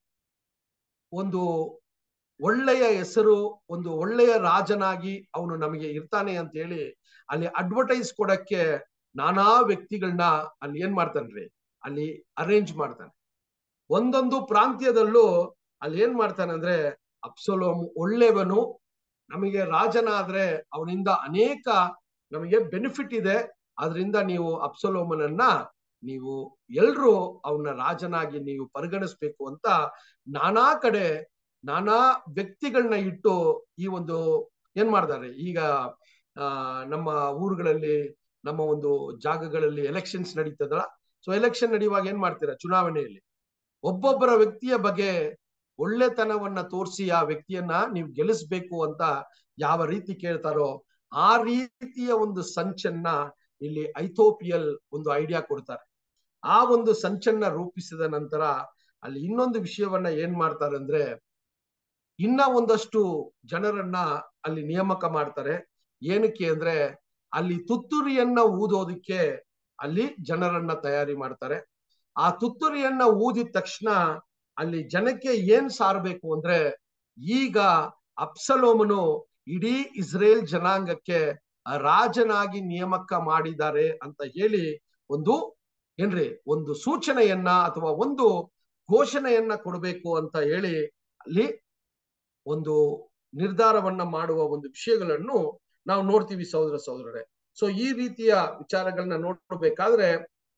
ಒಂದು ಒಳ್ಳೆಯ ಹೆಸರು ಒಂದು ಒಳ್ಳೆಯ ರಾಜನಾಗಿ ಅವನು ನಮಗೆ ಇರ್ತಾನೆ ಅಂತ ಹೇಳಿ ಅಲ್ಲಿ ಅಡ್ವರ್ಟೈಸ್ ಕೊಡಕ್ಕೆ ನಾನಾ ವ್ಯಕ್ತಿಗಳನ್ನ ಅಲ್ಲಿ ಏನ್ ಮಾಡ್ತಾನ್ರಿ ಅಲ್ಲಿ ಅರೇಂಜ್ ಮಾಡ್ತಾನೆ ಒಂದೊಂದು ಪ್ರಾಂತ್ಯದಲ್ಲೂ ಅಲ್ಲಿ ಏನ್ ಮಾಡ್ತಾನೆ ಅಂದ್ರೆ ಅಪ್ಸಲೋಮ್ ಒಳ್ಳೆಯವನು ನಮಗೆ ರಾಜನಾದ್ರೆ ಅವನಿಂದ ಅನೇಕ ನಮಗೆ ಬೆನಿಫಿಟ್ ಇದೆ ಅದರಿಂದ ನೀವು ಅಪ್ಸಲೋಮನನ್ನ ನೀವು ಎಲ್ರು ಅವನ ರಾಜನಾಗಿ ನೀವು ಪರಿಗಣಿಸ್ಬೇಕು ಅಂತ ನಾನಾ ಕಡೆ ನಾನಾ ವ್ಯಕ್ತಿಗಳನ್ನ ಇಟ್ಟು ಈ ಒಂದು ಏನ್ ಮಾಡ್ತಾರೆ ಈಗ ಆ ನಮ್ಮ ಊರುಗಳಲ್ಲಿ ನಮ್ಮ ಒಂದು ಜಾಗಗಳಲ್ಲಿ ಎಲೆಕ್ಷನ್ಸ್ ನಡೀತದಲ್ಲ ಸೊ ಎಲೆಕ್ಷನ್ ನಡೆಯುವಾಗ ಏನ್ ಮಾಡ್ತೀರಾ ಚುನಾವಣೆಯಲ್ಲಿ ಒಬ್ಬೊಬ್ಬರ ವ್ಯಕ್ತಿಯ ಬಗ್ಗೆ ಒಳ್ಳೆತನವನ್ನ ತೋರಿಸಿ ಆ ವ್ಯಕ್ತಿಯನ್ನ ನೀವು ಗೆಲ್ಲಿಸ್ಬೇಕು ಅಂತ ಯಾವ ರೀತಿ ಕೇಳ್ತಾರೋ ಆ ರೀತಿಯ ಒಂದು ಸಂಚನ್ನ ಇಲ್ಲಿ ಐಥೋಪಿಯಲ್ ಒಂದು ಐಡಿಯಾ ಕೊಡ್ತಾರೆ ಆ ಒಂದು ಸಂಚನ್ನ ರೂಪಿಸಿದ ನಂತರ ಅಲ್ಲಿ ಇನ್ನೊಂದು ವಿಷಯವನ್ನ ಏನ್ ಮಾಡ್ತಾರೆ ಅಂದ್ರೆ ಇನ್ನ ಒಂದಷ್ಟು ಜನರನ್ನ ಅಲ್ಲಿ ನೇಮಕ ಮಾಡ್ತಾರೆ ಏನಕ್ಕೆ ಅಂದ್ರೆ ಅಲ್ಲಿ ತುತ್ತೂರಿಯನ್ನ ಊದೋದಕ್ಕೆ ಅಲ್ಲಿ ಜನರನ್ನ ತಯಾರಿ ಮಾಡ್ತಾರೆ ಆ ತುತ್ತೂರಿಯನ್ನ ಊದಿದ ತಕ್ಷಣ ಅಲ್ಲಿ ಜನಕ್ಕೆ ಏನ್ ಸಾರಬೇಕು ಅಂದ್ರೆ ಈಗ ಅಪ್ಸಲೋಮನು ಇಡೀ ಇಸ್ರೇಲ್ ಜನಾಂಗಕ್ಕೆ ರಾಜನಾಗಿ ನೇಮಕ ಮಾಡಿದ್ದಾರೆ ಅಂತ ಹೇಳಿ ಒಂದು ಏನ್ರಿ ಒಂದು ಸೂಚನೆಯನ್ನ ಅಥವಾ ಒಂದು ಘೋಷಣೆಯನ್ನ ಕೊಡಬೇಕು ಅಂತ ಹೇಳಿ ಅಲ್ಲಿ ಒಂದು ನಿರ್ಧಾರವನ್ನ ಮಾಡುವ ಒಂದು ವಿಷಯಗಳನ್ನು ನಾವು ನೋಡ್ತೀವಿ ಸಹೋದರ ಸಹೋದರರೇ ಸೊ ಈ ರೀತಿಯ ವಿಚಾರಗಳನ್ನ ನೋಡ್ಬೇಕಾದ್ರೆ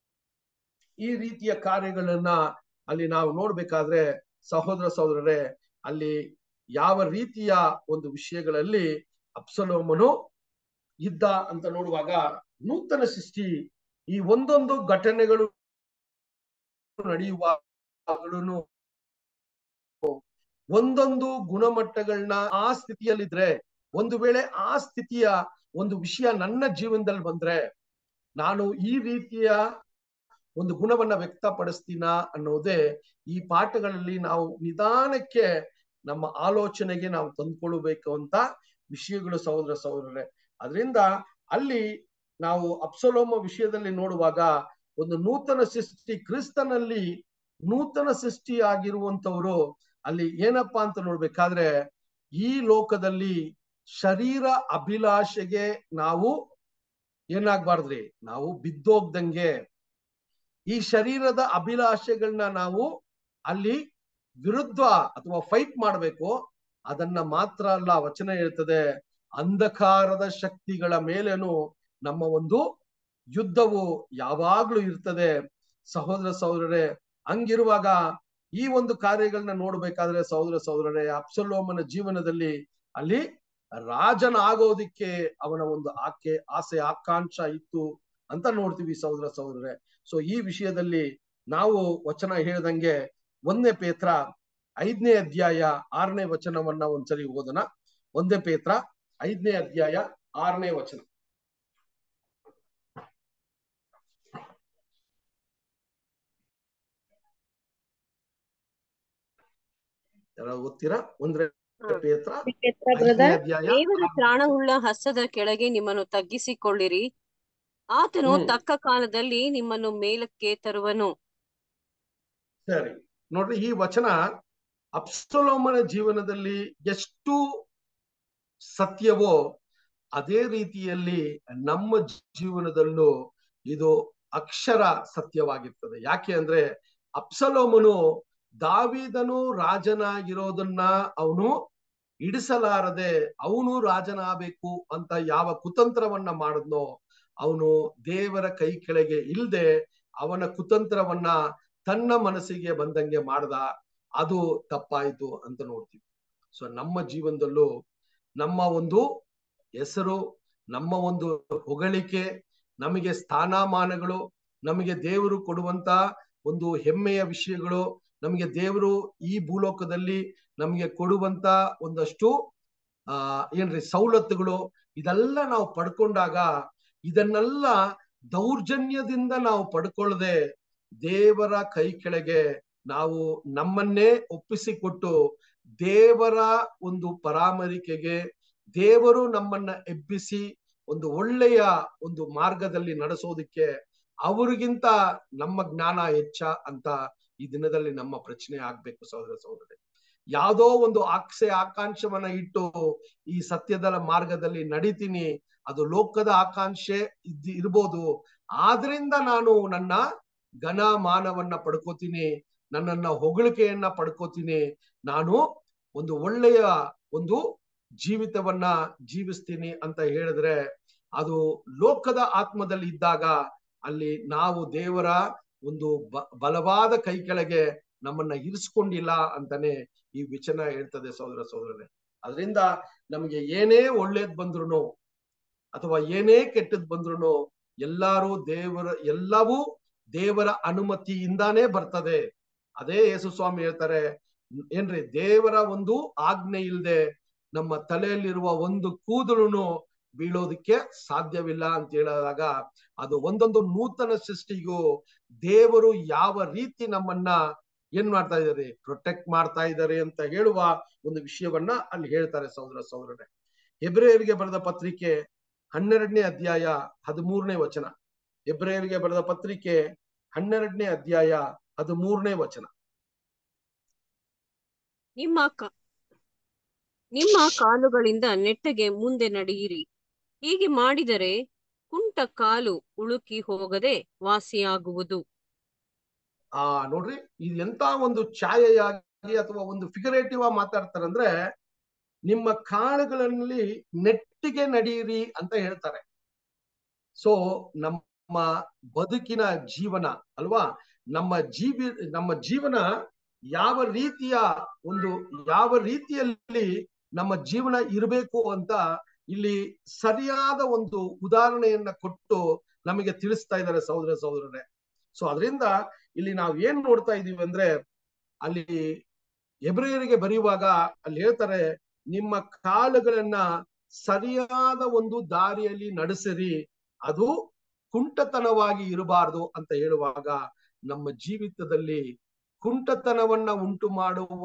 ಈ ರೀತಿಯ ಕಾರ್ಯಗಳನ್ನ ಅಲ್ಲಿ ನಾವು ನೋಡ್ಬೇಕಾದ್ರೆ ಸಹೋದರ ಸಹೋದರರೇ ಅಲ್ಲಿ ಯಾವ ರೀತಿಯ ಒಂದು ವಿಷಯಗಳಲ್ಲಿ ಅಪ್ಸಲೋಮನು ಇದ್ದ ಅಂತ ನೋಡುವಾಗ ನೂತನ ಸೃಷ್ಟಿ ಈ ಒಂದೊಂದು ಘಟನೆಗಳು ನಡೆಯುವಾಗಲೂ ಒಂದೊಂದು ಗುಣಮಟ್ಟಗಳನ್ನ ಆ ಸ್ಥಿತಿಯಲ್ಲಿದ್ರೆ ಒಂದು ವೇಳೆ ಆ ಸ್ಥಿತಿಯ ಒಂದು ವಿಷಯ ನನ್ನ ಜೀವನದಲ್ಲಿ ಬಂದ್ರೆ ನಾನು ಈ ರೀತಿಯ ಒಂದು ಗುಣವನ್ನ ವ್ಯಕ್ತಪಡಿಸ್ತೀನ ಅನ್ನೋದೇ ಈ ಪಾಠಗಳಲ್ಲಿ ನಾವು ನಿಧಾನಕ್ಕೆ ನಮ್ಮ ಆಲೋಚನೆಗೆ ನಾವು ತಂದ್ಕೊಳ್ಬೇಕು ಅಂತ ವಿಷಯಗಳು ಸಹೋದರ ಸಹೋದರರೇ ಅದರಿಂದ ಅಲ್ಲಿ ನಾವು ಅಪ್ಸಲೋಮ ವಿಷಯದಲ್ಲಿ ನೋಡುವಾಗ ಒಂದು ನೂತನ ಸೃಷ್ಟಿ ಕ್ರಿಸ್ತನಲ್ಲಿ ನೂತನ ಸೃಷ್ಟಿ ಆಗಿರುವಂತವ್ರು ಅಲ್ಲಿ ಏನಪ್ಪಾ ಅಂತ ನೋಡ್ಬೇಕಾದ್ರೆ ಈ ಲೋಕದಲ್ಲಿ ಶರೀರ ಅಭಿಲಾಷೆಗೆ ನಾವು ಏನಾಗ್ಬಾರ್ದ್ರಿ ನಾವು ಬಿದ್ದೋಗ್ದಂಗೆ ಈ ಶರೀರದ ಅಭಿಲಾಷೆಗಳನ್ನ ನಾವು ಅಲ್ಲಿ ವಿರುದ್ಧ ಅಥವಾ ಫೈಟ್ ಮಾಡ್ಬೇಕು ಅದನ್ನ ಮಾತ್ರ ಅಲ್ಲ ವಚನ ಹೇಳ್ತದೆ ಅಂಧಕಾರದ ಶಕ್ತಿಗಳ ಮೇಲೇನು ನಮ್ಮ ಒಂದು ಯುದ್ಧವು ಯಾವಾಗ್ಲೂ ಇರ್ತದೆ ಸಹೋದರ ಸಹೋದರರೇ ಹಂಗಿರುವಾಗ ಈ ಒಂದು ಕಾರ್ಯಗಳನ್ನ ನೋಡ್ಬೇಕಾದ್ರೆ ಸಹೋದರ ಸಹೋದರರೇ ಅಪ್ಸಲೋಮನ ಜೀವನದಲ್ಲಿ ಅಲ್ಲಿ ರಾಜನಾಗೋದಿಕ್ಕೆ ಅವನ ಒಂದು ಆಕೆ ಆಸೆ ಆಕಾಂಕ್ಷ ಇತ್ತು ಅಂತ ನೋಡ್ತೀವಿ ಸಹೋದರ ಸಹೋದರರೇ ಸೊ ಈ ವಿಷಯದಲ್ಲಿ ನಾವು ವಚನ ಹೇಳ್ದಂಗೆ ಒಂದನೇ ಪೇತ್ರ ಐದನೇ ಅಧ್ಯಾಯ ಆರನೇ ವಚನವನ್ನ ಒಂದ್ಸರಿ ಓದೋಣ ಒಂದೇ ಪೇತ್ರ ಐದನೇ ಅಧ್ಯಾಯ ಆರನೇ ವಚನ ಯಾರಾದ್ರು ಓದ್ತೀರಾ ಒಂದ್ರೆ ಹಾ. ಪೇತ್ರ ಪೇತ್ರ ಐದನೇ ಬ್ರದರ್ ಅಧ್ಯಾಯ ದೇವರ ಆರನೇ ತ್ರಾಣವುಳ್ಳ ಹಸ್ತದ ಕೆಳಗೆ ನಿಮ್ಮನ್ನು ತಗ್ಗಿಸಿಕೊಳ್ಳಿರಿ ಆತನು ಹ್ಮ್. ತಕ್ಕ ಕಾಲದಲ್ಲಿ ನಿಮ್ಮನ್ನು ಮೇಲಕ್ಕೆ ತರುವನು ಸರಿ ನೋಡ್ರಿ ಈ ವಚನ ಅಪ್ಸಲೋಮನ ಜೀವನದಲ್ಲಿ ಎಷ್ಟು ಸತ್ಯವೋ ಅದೇ ರೀತಿಯಲ್ಲಿ ನಮ್ಮ ಜೀವನದಲ್ಲೂ ಇದು ಅಕ್ಷರ ಸತ್ಯವಾಗಿರ್ತದೆ ಯಾಕೆ ಅಂದ್ರೆ ಅಪ್ಸಲೋಮನು ದಾವಿದನು ರಾಜನಾಗಿರೋದನ್ನ ಅವನು ಇಡಿಸಲಾರದೆ ಅವನು ರಾಜನಾಗಬೇಕು ಅಂತ ಯಾವ ಕುತಂತ್ರವನ್ನ ಮಾಡಿದ್ನೋ ಅವನು ದೇವರ ಕೈ ಕೆಳಗೆ ಇಲ್ದೆ ಅವನ ಕುತಂತ್ರವನ್ನ ತನ್ನ ಮನಸ್ಸಿಗೆ ಬಂದಂಗೆ ಮಾಡ್ದ ಅದು ತಪ್ಪಾಯಿತು ಅಂತ ನೋಡ್ತೀವಿ ಸೊ ನಮ್ಮ ಜೀವನದಲ್ಲೂ ನಮ್ಮ ಒಂದು ಹೆಸರು ನಮ್ಮ ಒಂದು ಹೊಗಳಿಕೆ ನಮಗೆ ಸ್ಥಾನಮಾನಗಳು ನಮಗೆ ದೇವರು ಕೊಡುವಂತ ಒಂದು ಹೆಮ್ಮೆಯ ವಿಷಯಗಳು ನಮಗೆ ದೇವರು ಈ ಭೂಲೋಕದಲ್ಲಿ ನಮಗೆ ಕೊಡುವಂತ ಒಂದಷ್ಟು ಆ ಏನ್ರಿ ಸವಲತ್ತುಗಳು ಇದೆಲ್ಲ ನಾವು ಪಡ್ಕೊಂಡಾಗ ಇದನ್ನೆಲ್ಲ ದೌರ್ಜನ್ಯದಿಂದ ನಾವು ಪಡ್ಕೊಳ್ಳದೆ ದೇವರ ಕೈ ಕೆಳಗೆ ನಾವು ನಮ್ಮನ್ನೇ ಒಪ್ಪಿಸಿಕೊಟ್ಟು ದೇವರ ಒಂದು ಪರಾಮರಿಕೆಗೆ ದೇವರು ನಮ್ಮನ್ನ ಎಬ್ಬಿಸಿ ಒಂದು ಒಳ್ಳೆಯ ಒಂದು ಮಾರ್ಗದಲ್ಲಿ ನಡೆಸೋದಕ್ಕೆ ಅವರಿಗಿಂತ ನಮ್ಮ ಜ್ಞಾನ ಹೆಚ್ಚ ಅಂತ ಈ ದಿನದಲ್ಲಿ ನಮ್ಮ ಪ್ರಶ್ನೆ ಆಗ್ಬೇಕು ಸಹೋದರ ಸಹೋದರಿ ಯಾವುದೋ ಒಂದು ಆಕ್ಷೆ ಆಕಾಂಕ್ಷವನ್ನ ಇಟ್ಟು ಈ ಸತ್ಯದ ಮಾರ್ಗದಲ್ಲಿ ನಡಿತೀನಿ ಅದು ಲೋಕದ ಆಕಾಂಕ್ಷೆ ಇದ್ ಇರ್ಬೋದು ಆದ್ರಿಂದ ನಾನು ನನ್ನ ಘನ ಮಾನವನ್ನ ಪಡ್ಕೋತೀನಿ ನನ್ನನ್ನ ಹೊಗಳಿಕೆಯನ್ನ ಪಡ್ಕೋತೀನಿ ನಾನು ಒಂದು ಒಳ್ಳೆಯ ಒಂದು ಜೀವಿತವನ್ನ ಜೀವಿಸ್ತೀನಿ ಅಂತ ಹೇಳಿದ್ರೆ ಅದು ಲೋಕದ ಆತ್ಮದಲ್ಲಿ ಇದ್ದಾಗ ಅಲ್ಲಿ ನಾವು ದೇವರ ಒಂದು ಬ ಬಲವಾದ ಕೈ ಕೆಳಗೆ ನಮ್ಮನ್ನ ಇರಿಸ್ಕೊಂಡಿಲ್ಲ ಅಂತಾನೆ ಈ ವಿಚನ ಹೇಳ್ತದೆ ಸಹೋದರ ಸಹೋದರನೇ ಅದರಿಂದ ನಮಗೆ ಏನೇ ಒಳ್ಳೇದ್ ಬಂದ್ರು ಅಥವಾ ಏನೇ ಕೆಟ್ಟದ್ ಬಂದ್ರು ಎಲ್ಲಾರು ದೇವರ ಎಲ್ಲವೂ ದೇವರ ಅನುಮತಿಯಿಂದಾನೇ ಬರ್ತದೆ ಅದೇ ಯೇಸು ಸ್ವಾಮಿ ಹೇಳ್ತಾರೆ ಏನ್ರಿ ದೇವರ ಒಂದು ಆಜ್ಞೆ ಇಲ್ಲದೆ ನಮ್ಮ ತಲೆಯಲ್ಲಿರುವ ಒಂದು ಕೂದಲು ಬೀಳೋದಕ್ಕೆ ಸಾಧ್ಯವಿಲ್ಲ ಅಂತ ಹೇಳಿದಾಗ ಅದು ಒಂದೊಂದು ನೂತನ ಸೃಷ್ಟಿಗೂ ದೇವರು ಯಾವ ರೀತಿ ನಮ್ಮನ್ನ ಏನ್ ಮಾಡ್ತಾ ಇದ್ದಾರೆ ಪ್ರೊಟೆಕ್ಟ್ ಮಾಡ್ತಾ ಇದ್ದಾರೆ ಅಂತ ಹೇಳುವ ಒಂದು ವಿಷಯವನ್ನ ಅಲ್ಲಿ ಹೇಳ್ತಾರೆ ಸಹೋದರ ಸಹೋದರನೇ ಹೆಬ್ರೇಯರಿಗೆ ಬರೆದ ಪತ್ರಿಕೆ ಹನ್ನೆರಡನೇ ಅಧ್ಯಾಯ ಹದಿಮೂರನೇ ವಚನ ಹೆಬ್ರೇಯರಿಗೆ ಬರೆದ ಪತ್ರಿಕೆ ಹನ್ನೆರಡನೇ ಅಧ್ಯಾಯ ಹದಿಮೂರನೇ ವಚನ ನಿಮ್ಮ ಕ- ನಿಮ್ಮ ಕಾಲುಗಳಿಂದ ನೆಟ್ಟಗೆ ಮುಂದೆ ನಡೆಯಿರಿ ಹೀಗೆ ಮಾಡಿದರೆ ಕುಂಟ ಕಾಲು ಉಳುಕಿ ಹೋಗದೆ ವಾಸಿಯಾಗುವುದು ಆ ನೋಡ್ರಿ ಇದು ಎಂತ ಒಂದು ಛಾಯೆಯಾಗಿ ಅಥವಾ ಒಂದು ಫಿಗರೇಟಿವ್ ಆಗಿ ಮಾತಾಡ್ತಾರಂದ್ರೆ ನಿಮ್ಮ ಕಾಳುಗಳಲ್ಲಿ ನೆಟ್ಟಿಗೆ ನಡೆಯಿರಿ ಅಂತ ಹೇಳ್ತಾರೆ ಸೊ ನಮ್ಮ ಬದುಕಿನ ಜೀವನ ಅಲ್ವಾ ನಮ್ಮ ಜೀವಿ ನಮ್ಮ ಜೀವನ ಯಾವ ರೀತಿಯ ಒಂದು ಯಾವ ರೀತಿಯಲ್ಲಿ ನಮ್ಮ ಜೀವನ ಇರಬೇಕು ಅಂತ ಇಲ್ಲಿ ಸರಿಯಾದ ಒಂದು ಉದಾಹರಣೆಯನ್ನ ಕೊಟ್ಟು ನಮಗೆ ತಿಳಿಸ್ತಾ ಇದ್ದಾರೆ ಸಹೋದರ ಸಹೋದರರೇ ಸೊ ಅದರಿಂದ ಇಲ್ಲಿ ನಾವು ಏನ್ ನೋಡ್ತಾ ಇದೀವಿ ಅಂದ್ರೆ ಅಲ್ಲಿ ಎಬ್ರಿಯರಿಗೆ ಬರೆಯುವಾಗ ಅಲ್ಲಿ ಹೇಳ್ತಾರೆ ನಿಮ್ಮ ಕಾಲುಗಳನ್ನ ಸರಿಯಾದ ಒಂದು ದಾರಿಯಲ್ಲಿ ನಡೆಸಿರಿ ಅದು ಕುಂಟತನವಾಗಿ ಇರಬಾರ್ದು ಅಂತ ಹೇಳುವಾಗ ನಮ್ಮ ಜೀವಿತದಲ್ಲಿ ಕುಂಟತನವನ್ನ ಉಂಟು ಮಾಡುವ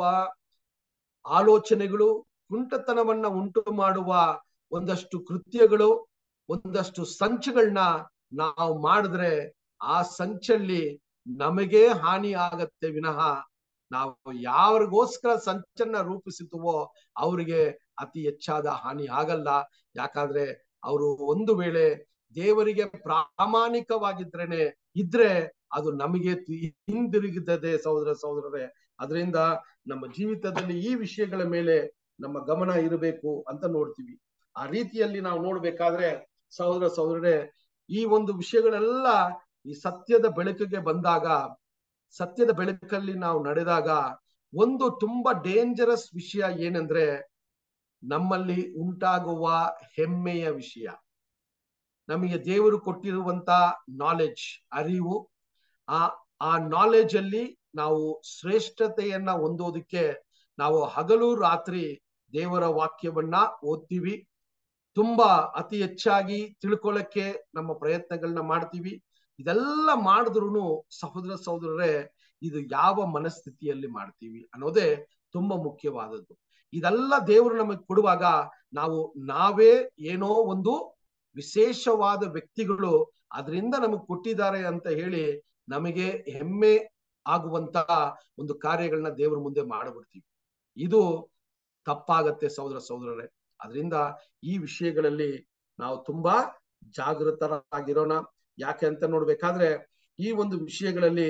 ಆಲೋಚನೆಗಳು ಕುಂಟತನವನ್ನ ಉಂಟು ಮಾಡುವ ಒಂದಷ್ಟು ಕೃತ್ಯಗಳು ಒಂದಷ್ಟು ಸಂಚುಗಳನ್ನ ನಾವು ಮಾಡಿದ್ರೆ ಆ ಸಂಚಲ್ಲಿ ನಮಗೆ ಹಾನಿ ಆಗತ್ತೆ ವಿನಃ ನಾವು ಯಾರಿಗೋಸ್ಕರ ಸಂಚನ್ನ ರೂಪಿಸಿತವೋ ಅವರಿಗೆ ಅತಿ ಹೆಚ್ಚಾದ ಹಾನಿ ಆಗಲ್ಲ ಯಾಕಾದ್ರೆ ಅವರು ಒಂದು ವೇಳೆ ದೇವರಿಗೆ ಪ್ರಾಮಾಣಿಕವಾಗಿದ್ರೇನೆ ಇದ್ರೆ ಅದು ನಮಗೆ ಹಿಂದಿರುಗುತ್ತದೆ ಸಹೋದರ ಸಹೋದರರೇ ಅದರಿಂದ ನಮ್ಮ ಜೀವಿತದಲ್ಲಿ ಈ ವಿಷಯಗಳ ಮೇಲೆ ನಮ್ಮ ಗಮನ ಇರಬೇಕು ಅಂತ ನೋಡ್ತೀವಿ ಆ ರೀತಿಯಲ್ಲಿ ನಾವು ನೋಡ್ಬೇಕಾದ್ರೆ ಸಹೋದರ ಸಹೋದರರೇ ಈ ಒಂದು ವಿಷಯಗಳೆಲ್ಲ ಈ ಸತ್ಯದ ಬೆಳಕಿಗೆ ಬಂದಾಗ ಸತ್ಯದ ಬೆಳಕಲ್ಲಿ ನಾವು ನಡೆದಾಗ ಒಂದು ತುಂಬಾ ಡೇಂಜರಸ್ ವಿಷಯ ಏನಂದ್ರೆ ನಮ್ಮಲ್ಲಿ ಉಂಟಾಗುವ ಹೆಮ್ಮೆಯ ವಿಷಯ ನಮಗೆ ದೇವರು ಕೊಟ್ಟಿರುವಂತ ನಾಲೆಡ್ಜ್ ಅರಿವು ಆ ಆ ನಾಲೆಡ್ಜ್ ಅಲ್ಲಿ ನಾವು ಶ್ರೇಷ್ಠತೆಯನ್ನ ಹೊಂದೋದಕ್ಕೆ ನಾವು ಹಗಲು ರಾತ್ರಿ ದೇವರ ವಾಕ್ಯವನ್ನ ಓದ್ತೀವಿ ತುಂಬಾ ಅತಿ ಹೆಚ್ಚಾಗಿ ತಿಳ್ಕೊಳ್ಳಕ್ಕೆ ನಮ್ಮ ಪ್ರಯತ್ನಗಳನ್ನ ಮಾಡ್ತೀವಿ ಇದೆಲ್ಲ ಮಾಡಿದ್ರು ಸಹೋದರ ಸಹೋದರರೇ ಇದು ಯಾವ ಮನಸ್ಥಿತಿಯಲ್ಲಿ ಮಾಡ್ತೀವಿ ಅನ್ನೋದೇ ತುಂಬಾ ಮುಖ್ಯವಾದದ್ದು ಇದೆಲ್ಲ ದೇವರು ನಮಗೆ ಕೊಡುವಾಗ ನಾವು ನಾವೇ ಏನೋ ಒಂದು ವಿಶೇಷವಾದ ವ್ಯಕ್ತಿಗಳು ಅದರಿಂದ ನಮಗೆ ಕೊಟ್ಟಿದ್ದಾರೆ ಅಂತ ಹೇಳಿ ನಮಗೆ ಹೆಮ್ಮೆ ಆಗುವಂತಹ ಒಂದು ಕಾರ್ಯಗಳನ್ನ ದೇವರ ಮುಂದೆ ಮಾಡಬಿಡ್ತೀವಿ ಇದು ತಪ್ಪಾಗತ್ತೆ ಸಹೋದರ ಸಹೋದರರೇ ಅದರಿಂದ ಈ ವಿಷಯಗಳಲ್ಲಿ ನಾವು ತುಂಬಾ ಜಾಗೃತರಾಗಿರೋಣ ಯಾಕೆ ಅಂತ ನೋಡ್ಬೇಕಾದ್ರೆ ಈ ಒಂದು ವಿಷಯಗಳಲ್ಲಿ